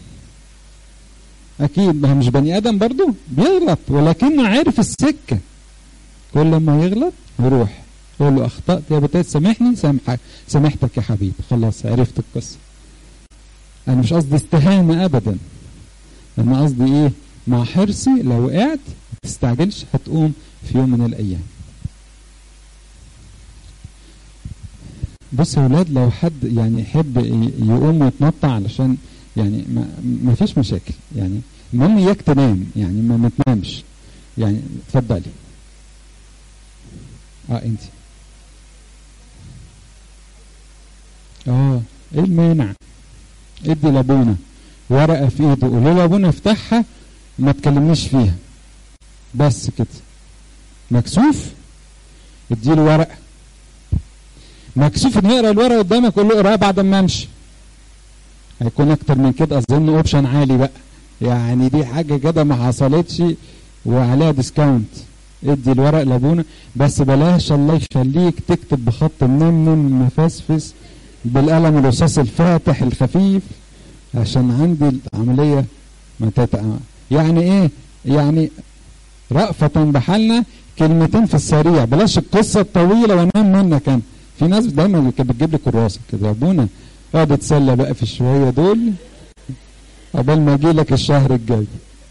اكيد ما مش بني ادم برضه بيغلط ولكنه عارف السكه كل ما يغلط يروح يقول له اخطات يا بتاعي سامحني سامحك سامحتك يا حبيبي خلاص عرفت القصه انا مش قصدي استهانه ابدا انا قصدي ايه مع حرصي لو وقعت ما تستعجلش هتقوم في يوم من الايام بص يا ولاد لو حد يعني يحب يقوم ويتنطع علشان يعني ما, ما فيش مشاكل يعني المهم اياك تنام يعني ما, ما تنامش يعني اتفضلي اه انت اه ايه المانع ادي لابونا ورقه في ايده قولوا له ابونا افتحها ما تكلمنيش فيها بس كده مكسوف اديله ورقه مكسوف انه يقرا الورقه قدامك قول له اقراها بعد ما امشي هيكون اكتر من كده اظن اوبشن عالي بقى يعني دي حاجه كده ما حصلتش وعليها ديسكاونت ادي الورق لابونا بس بلاش الله يخليك تكتب بخط منمن مفسفس بالقلم الرصاص الفاتح الخفيف عشان عندي العمليه ما تتع... يعني ايه يعني رأفة بحالنا كلمتين في السريع بلاش القصة الطويلة وانام منك انا في ناس دايما كانت بتجيب لي كراسة كده يا ابونا اقعد اتسلى بقى في الشوية دول قبل ما اجي لك الشهر الجاي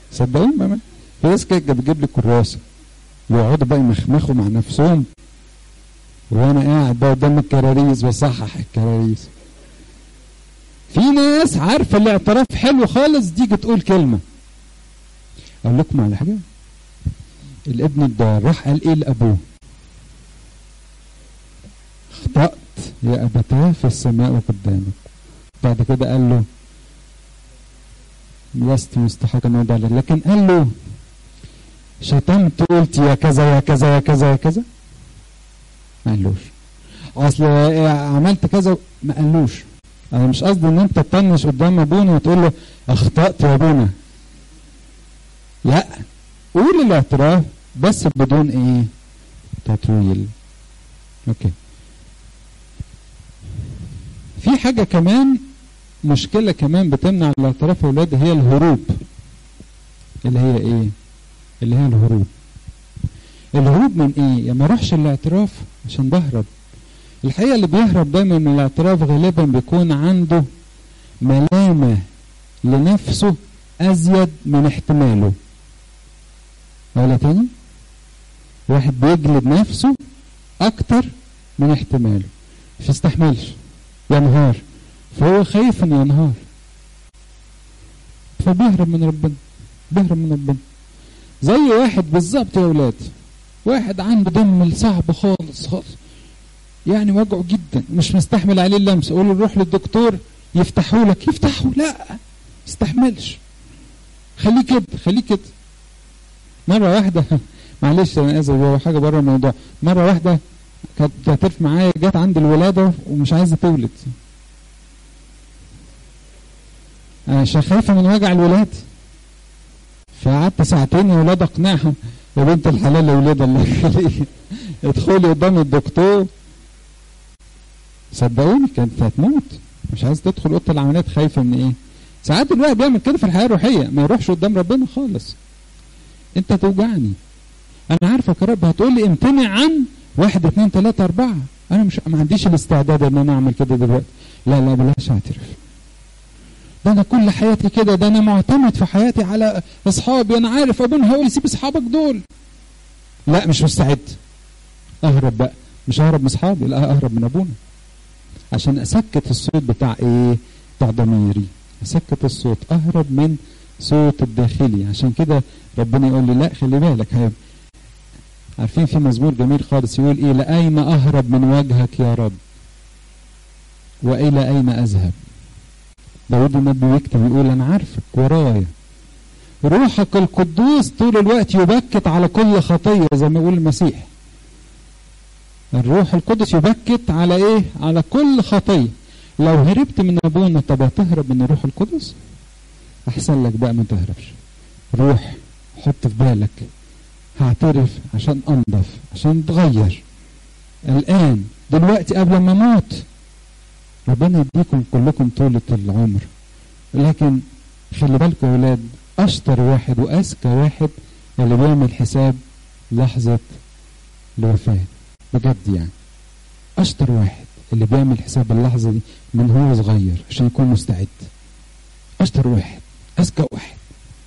صدقوني ما في ناس كده بتجيب لي كراسه ويقعدوا بقى يمخمخوا مع نفسهم وانا قاعد بقى قدام الكراريس بصحح الكراريس في ناس عارفه الاعتراف حلو خالص تيجي تقول كلمه اقول لكم على حاجه الابن الضال راح قال ايه لابوه اخطات يا ابتاه في السماء وقدامك بعد كده قال له لست مستحقا ان أدعى لكن قال له شتمت قلت يا كذا يا كذا يا كذا يا كذا ما قالوش اصل عملت كذا ما قالوش انا مش قصدي ان انت تطنش قدام ابونا وتقول له اخطات يا ابونا لا قول الاعتراف بس بدون ايه تطويل اوكي في حاجه كمان مشكله كمان بتمنع الاعتراف يا اولاد هي الهروب اللي هي ايه اللي هي الهروب الهروب من ايه يا ما اروحش الاعتراف عشان بهرب الحقيقه اللي بيهرب دايما من الاعتراف غالبا بيكون عنده ملامه لنفسه ازيد من احتماله ولا تاني واحد بيجلد نفسه اكتر من احتماله مش يستحملش ينهار فهو خايف انه ينهار فبيهرب من ربنا بيهرب من ربنا زي واحد بالظبط يا اولاد واحد عنده دم صعب خالص خالص يعني وجعه جدا مش مستحمل عليه اللمس اقول له روح للدكتور يفتحوا لك يفتحوا لا استحملش خليه كده خليه كده مره واحده معلش انا اسف هو حاجه بره الموضوع مره واحده كانت بتعترف معايا جت عند الولاده ومش عايزه تولد انا خايفه من وجع الولاد فقعدت ساعتين يا ولاد اقنعها يا بنت الحلال يا ولاد الله يخليك ادخلي قدام الدكتور صدقوني كانت هتموت مش عايز تدخل اوضه العمليات خايفه من ايه ساعات الواحد بيعمل كده في الحياه الروحيه ما يروحش قدام ربنا خالص انت توجعني انا عارفك يا رب هتقول لي امتنع عن واحد اتنين تلاته اربعه انا مش ما عنديش الاستعداد ان انا اعمل كده دلوقتي لا لا بلاش اعترف ده انا كل حياتي كده ده انا معتمد في حياتي على اصحابي انا عارف ابونا هيقول لي سيب اصحابك دول لا مش مستعد اهرب بقى مش اهرب من اصحابي لا اهرب من ابونا عشان اسكت الصوت بتاع ايه بتاع ضميري اسكت الصوت اهرب من صوت الداخلي عشان كده ربنا يقول لي لا خلي بالك هيب. عارفين في مزمور جميل خالص يقول ايه لاين اهرب من وجهك يا رب والى اين اذهب داود النبي يكتب يقول انا عارفك ورايا روحك القدوس طول الوقت يبكت على كل خطيه زي ما يقول المسيح الروح القدس يبكت على ايه على كل خطيه لو هربت من ابونا طب هتهرب من الروح القدس احسن لك بقى ما تهربش روح حط في بالك هعترف عشان انضف عشان اتغير الان دلوقتي قبل ما اموت ربنا يديكم كلكم طولة العمر لكن خلي بالكم يا ولاد اشطر واحد واذكى واحد اللي بيعمل حساب لحظة الوفاة بجد يعني اشطر واحد اللي بيعمل حساب اللحظة دي من هو صغير عشان يكون مستعد اشطر واحد اذكى واحد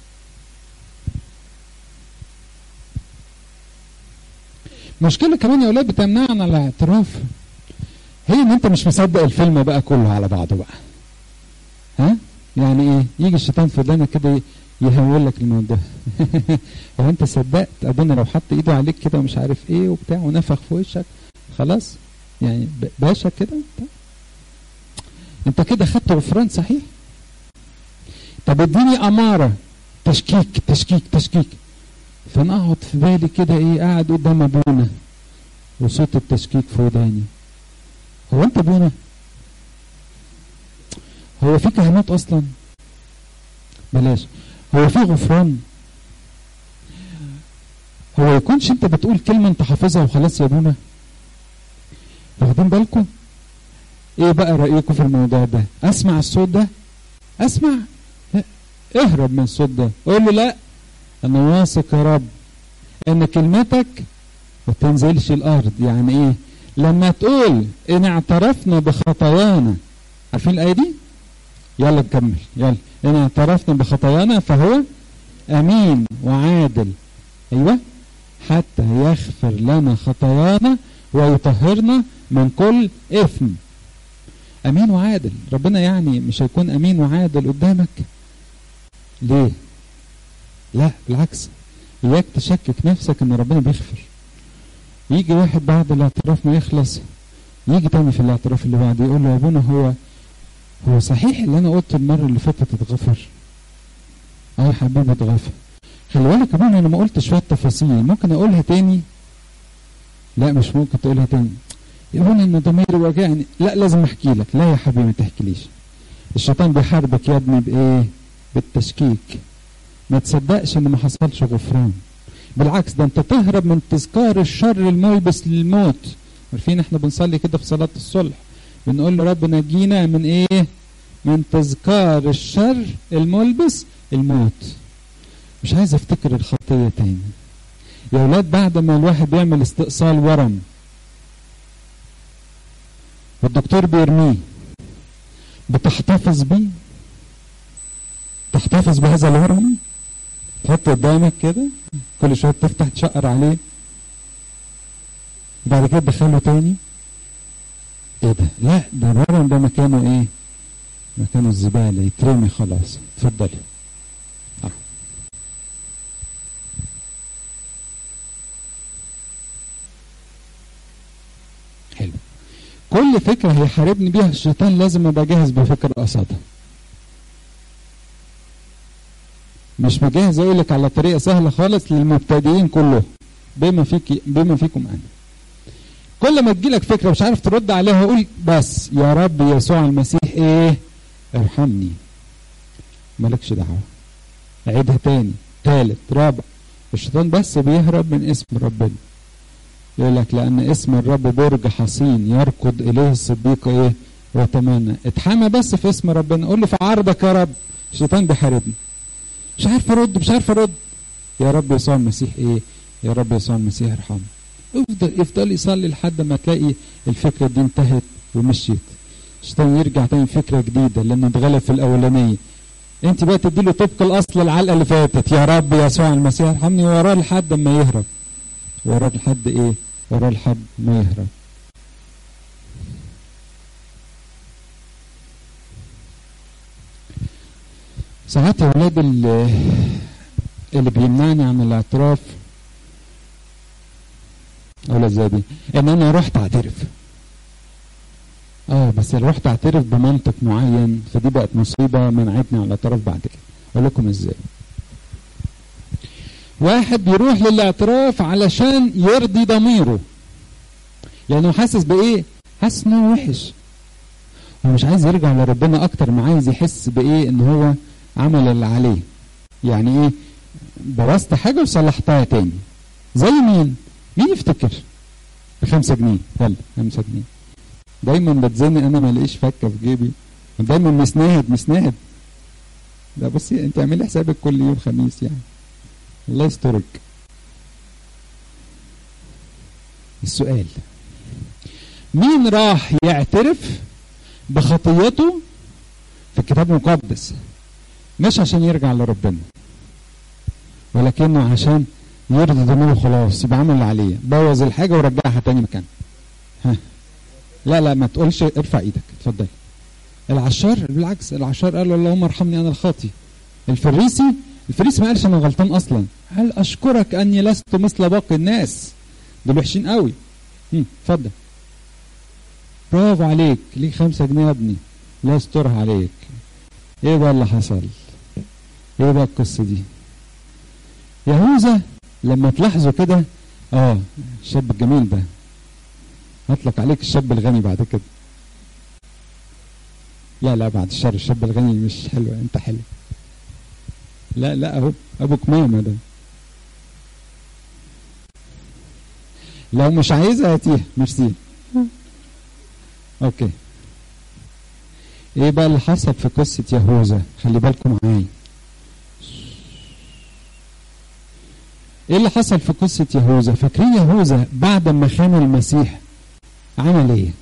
مشكلة كمان يا ولاد بتمنعنا على الاعتراف هي ان انت مش مصدق الفيلم بقى كله على بعضه بقى ها يعني ايه يجي الشيطان في ودانك كده يهول لك الموضوع هو انت صدقت ابونا لو حط ايده عليك كده ومش عارف ايه وبتاع ونفخ في وشك خلاص يعني باشا كده انت انت كده خدت غفران صحيح طب اديني اماره تشكيك تشكيك تشكيك فانا اقعد في بالي كده ايه قاعد قدام ابونا وصوت التشكيك في وداني هو انت ابونا هو في كهنوت اصلا بلاش هو في غفران هو يكونش انت بتقول كلمة انت حافظها وخلاص يا ابونا واخدين بالكم ايه بقى رأيكم في الموضوع ده اسمع الصوت ده اسمع لا. اهرب من الصوت ده قول له لا انا واثق يا رب ان كلمتك ما تنزلش الارض يعني ايه لما تقول ان اعترفنا بخطايانا عارفين الايه دي يلا نكمل يلا ان اعترفنا بخطايانا فهو امين وعادل ايوه حتى يغفر لنا خطايانا ويطهرنا من كل اثم امين وعادل ربنا يعني مش هيكون امين وعادل قدامك ليه لا بالعكس اياك تشكك نفسك ان ربنا بيغفر يجي واحد بعد الاعتراف ما يخلص يجي تاني في الاعتراف اللي بعده يقول له يا ابونا هو هو صحيح اللي انا قلت المره اللي فاتت اتغفر اه يا حبيبي اتغفر خلي بالك يا ابونا انا ما قلتش شويه تفاصيل ممكن اقولها تاني لا مش ممكن تقولها تاني يا ابونا ان ضميري وجعني لا لازم احكي لك لا يا حبيبي ما تحكيليش الشيطان بيحاربك يا ابني بايه بالتشكيك ما تصدقش ان ما حصلش غفران بالعكس ده انت تهرب من تذكار الشر الملبس للموت عارفين احنا بنصلي كده في صلاة الصلح بنقول له رب نجينا من ايه من تذكار الشر الملبس الموت مش عايز افتكر الخطية تاني يا ولاد بعد ما الواحد بيعمل استئصال ورم والدكتور بيرميه بتحتفظ بيه تحتفظ بهذا الورم تحط قدامك كده كل شويه تفتح تشقر عليه بعد كده تدخله تاني ايه ده لا ده الورم ده مكانه ايه مكانه الزباله يترمي خلاص اتفضلي آه. حلو كل فكره هيحاربني بيها الشيطان لازم ابقى جاهز بفكره قصادها مش مجهز اقول لك على طريقه سهله خالص للمبتدئين كلهم بما فيك بما فيكم انا كل ما تجيلك فكره مش عارف ترد عليها قول بس يا رب يسوع المسيح ايه ارحمني مالكش دعوه عيدها تاني تالت رابع الشيطان بس بيهرب من اسم ربنا يقول لك لان اسم الرب برج حصين يركض اليه الصديق ايه وتمنى اتحمى بس في اسم ربنا قول له في عرضك يا رب الشيطان بيحاربني مش عارف ارد مش عارف ارد يا رب يسوع المسيح ايه يا رب يسوع المسيح ارحمه افضل افضل يصلي لحد ما تلاقي الفكره دي انتهت ومشيت الشيطان يرجع تاني فكره جديده لانه اتغلب في الاولانيه انت بقى تديله طبق الاصل العلقه اللي فاتت يا رب يسوع المسيح ارحمني وراه لحد ما يهرب وراه لحد ايه وراه لحد ما يهرب ساعات يا ولاد اللي, اللي بيمنعني عن الاعتراف اقول ازاي دي ان انا رحت اعترف اه بس رحت اعترف بمنطق معين فدي بقت مصيبه منعتني عن الاعتراف بعد كده اقول لكم ازاي واحد بيروح للاعتراف علشان يرضي ضميره لانه حاسس بايه حاسس ان هو وحش هو مش عايز يرجع لربنا اكتر ما عايز يحس بايه ان هو عمل اللي عليه يعني ايه بوظت حاجه وصلحتها تاني زي مين مين يفتكر بخمسة جنيه يلا خمسة جنيه دايما بتزنق انا ما الاقيش فكه في جيبي دايما مسناهد مسناهد لا بصي انت اعملي حسابك كل يوم خميس يعني الله يسترك السؤال مين راح يعترف بخطيته في الكتاب المقدس مش عشان يرجع لربنا ولكنه عشان يرضي ضميره خلاص يبقى عمل اللي عليه بوظ الحاجه ورجعها تاني مكانها ها لا لا ما تقولش ارفع ايدك اتفضل العشار بالعكس العشار قال له اللهم ارحمني انا الخاطي الفريسي الفريسي ما قالش انا غلطان اصلا قال اشكرك اني لست مثل باقي الناس دول وحشين قوي اتفضل برافو عليك ليك خمسة جنيه يا ابني لا يسترها عليك ايه بقى اللي حصل ايه بقى القصة دي يهوذا لما تلاحظوا كده اه الشاب الجميل ده هطلق عليك الشاب الغني بعد كده لا لا بعد الشر الشاب الغني مش حلو انت حلو لا لا اهو ابوك ماما ده لو مش عايزها هاتيها ميرسي اوكي ايه بقى اللي حصل في قصة يهوذا خلي بالكم معايا ايه اللي حصل في قصة يهوذا فاكرين يهوذا بعد ما خان المسيح عمل ايه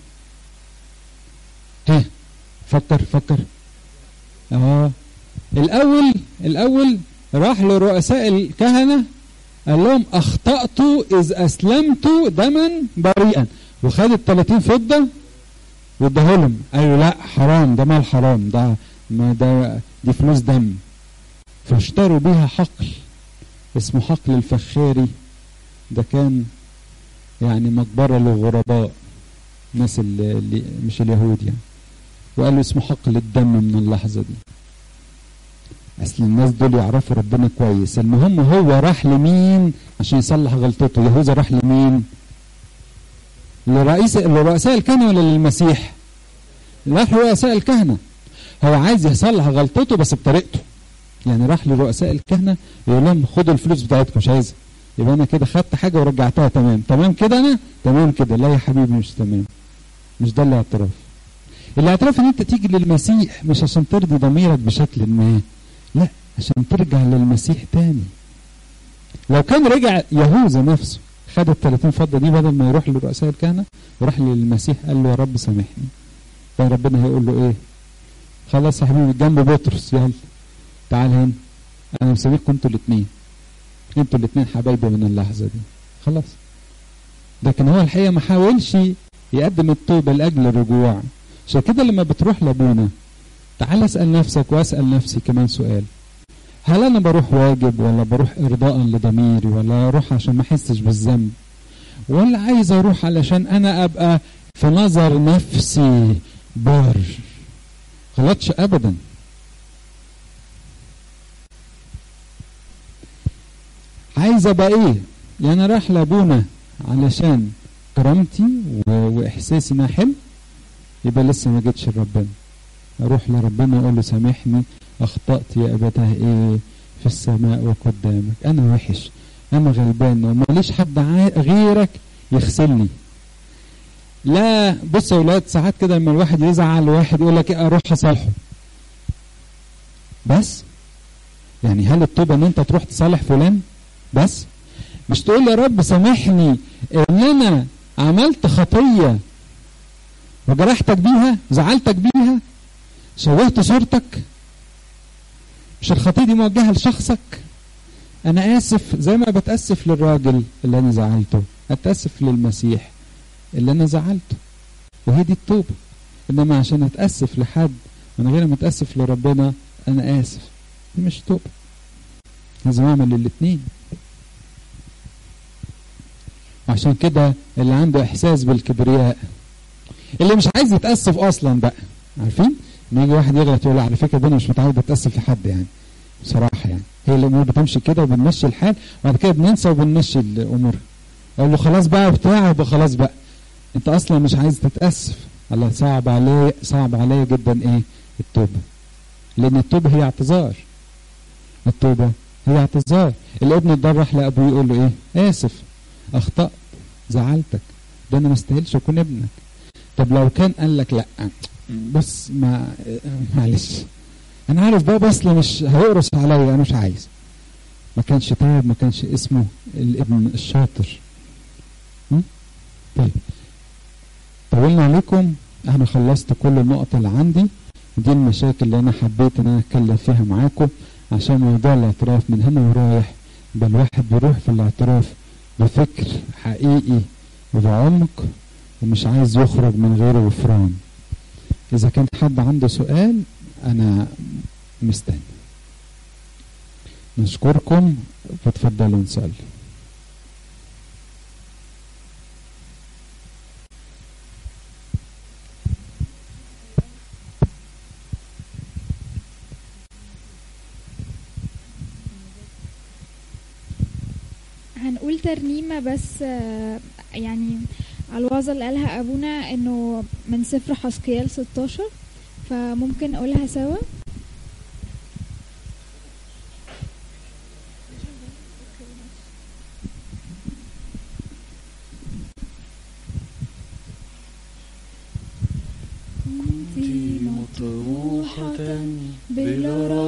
ها فكر فكر اه الاول الاول راح لرؤساء الكهنة قال لهم أخطأت إذ أسلمت دما بريئا وخد ال 30 فضة واداه لهم قالوا لا حرام ده مال حرام ده ما ده دي فلوس دم فاشتروا بيها حقل اسمه حقل الفخاري ده كان يعني مقبرة للغرباء الناس اللي, اللي مش اليهود يعني وقالوا اسمه حقل الدم من اللحظة دي اصل الناس دول يعرفوا ربنا كويس المهم هو راح لمين عشان يصلح غلطته يهوذا راح لمين لرئيس لرؤساء الكهنه ولا للمسيح راح لرؤساء الكهنه هو عايز يصلح غلطته بس بطريقته يعني راح لرؤساء الكهنه يقول لهم خدوا الفلوس بتاعتكم مش عايزها يبقى انا كده خدت حاجه ورجعتها تمام تمام كده انا تمام كده لا يا حبيبي مش تمام مش ده الاعتراف الاعتراف ان انت تيجي للمسيح مش عشان ترضي ضميرك بشكل ما لا عشان ترجع للمسيح تاني لو كان رجع يهوذا نفسه خد ال 30 فضه دي بدل ما يروح لرؤساء الكهنه وراح للمسيح قال له يا رب سامحني فربنا هيقول له ايه خلاص يا حبيبي جنب بطرس يلا تعال هنا انا مسامحكم انتوا الاثنين انتوا الاثنين حبايبي من اللحظه دي خلاص لكن هو الحقيقه ما حاولش يقدم التوبه لاجل الرجوع عشان كده لما بتروح لابونا تعال اسال نفسك واسال نفسي كمان سؤال هل انا بروح واجب ولا بروح ارضاء لضميري ولا اروح عشان ما احسش بالذنب ولا عايز اروح علشان انا ابقى في نظر نفسي بار غلطش ابدا عايز ابقى ايه يعني راح لابونا علشان كرامتي و... واحساسي انها حلو يبقى لسه ما جيتش لربنا اروح لربنا واقول له سامحني اخطات يا ابتاه ايه في السماء وقدامك انا وحش انا غلبان وماليش حد غيرك يغسلني لا بص يا ولاد ساعات كده لما الواحد يزعل واحد يقول لك اروح اصالحه بس يعني هل التوبه ان انت تروح تصالح فلان بس مش تقول يا رب سامحني ان انا عملت خطيه وجرحتك بيها زعلتك بيها شوهت صورتك مش الخطيه دي موجهه لشخصك انا اسف زي ما بتاسف للراجل اللي انا زعلته اتاسف للمسيح اللي انا زعلته وهي دي التوبه انما عشان اتاسف لحد من غير ما اتاسف لربنا انا اسف دي مش توبه لازم اعمل الاثنين عشان كده اللي عنده احساس بالكبرياء اللي مش عايز يتاسف اصلا بقى عارفين لما يجي واحد يغلط يقول على فكره انا مش متعود اتاسف لحد يعني بصراحه يعني هي الامور بتمشي كده وبنمشي الحال وبعد كده بننسى وبنمشي الامور اقول له خلاص بقى بتاع يبقى خلاص بقى انت اصلا مش عايز تتاسف الله صعب عليه صعب عليا جدا ايه التوبه لان التوبه هي اعتذار التوبه هي اعتذار الابن الضال راح لابوه يقول له ايه اسف اخطات زعلتك ده انا ما استاهلش اكون ابنك طب لو كان قال لك لا بص ما معلش انا عارف بابا اصلا مش هيقرص عليا انا مش عايز ما كانش تاب ما كانش اسمه الابن الشاطر طيب طولنا عليكم انا خلصت كل النقط اللي عندي دي المشاكل اللي انا حبيت ان انا اتكلم فيها معاكم عشان موضوع الاعتراف من هنا ورايح بل الواحد بيروح في الاعتراف بفكر حقيقي وبعمق ومش عايز يخرج من غير غفران إذا كان حد عنده سؤال أنا مستني نشكركم فتفضلوا نصلي هنقول ترنيمة بس يعني على الوعظة اللي قالها أبونا إنه من سفر حسقيال 16 فممكن نقولها سوا كنت مطروحة بلا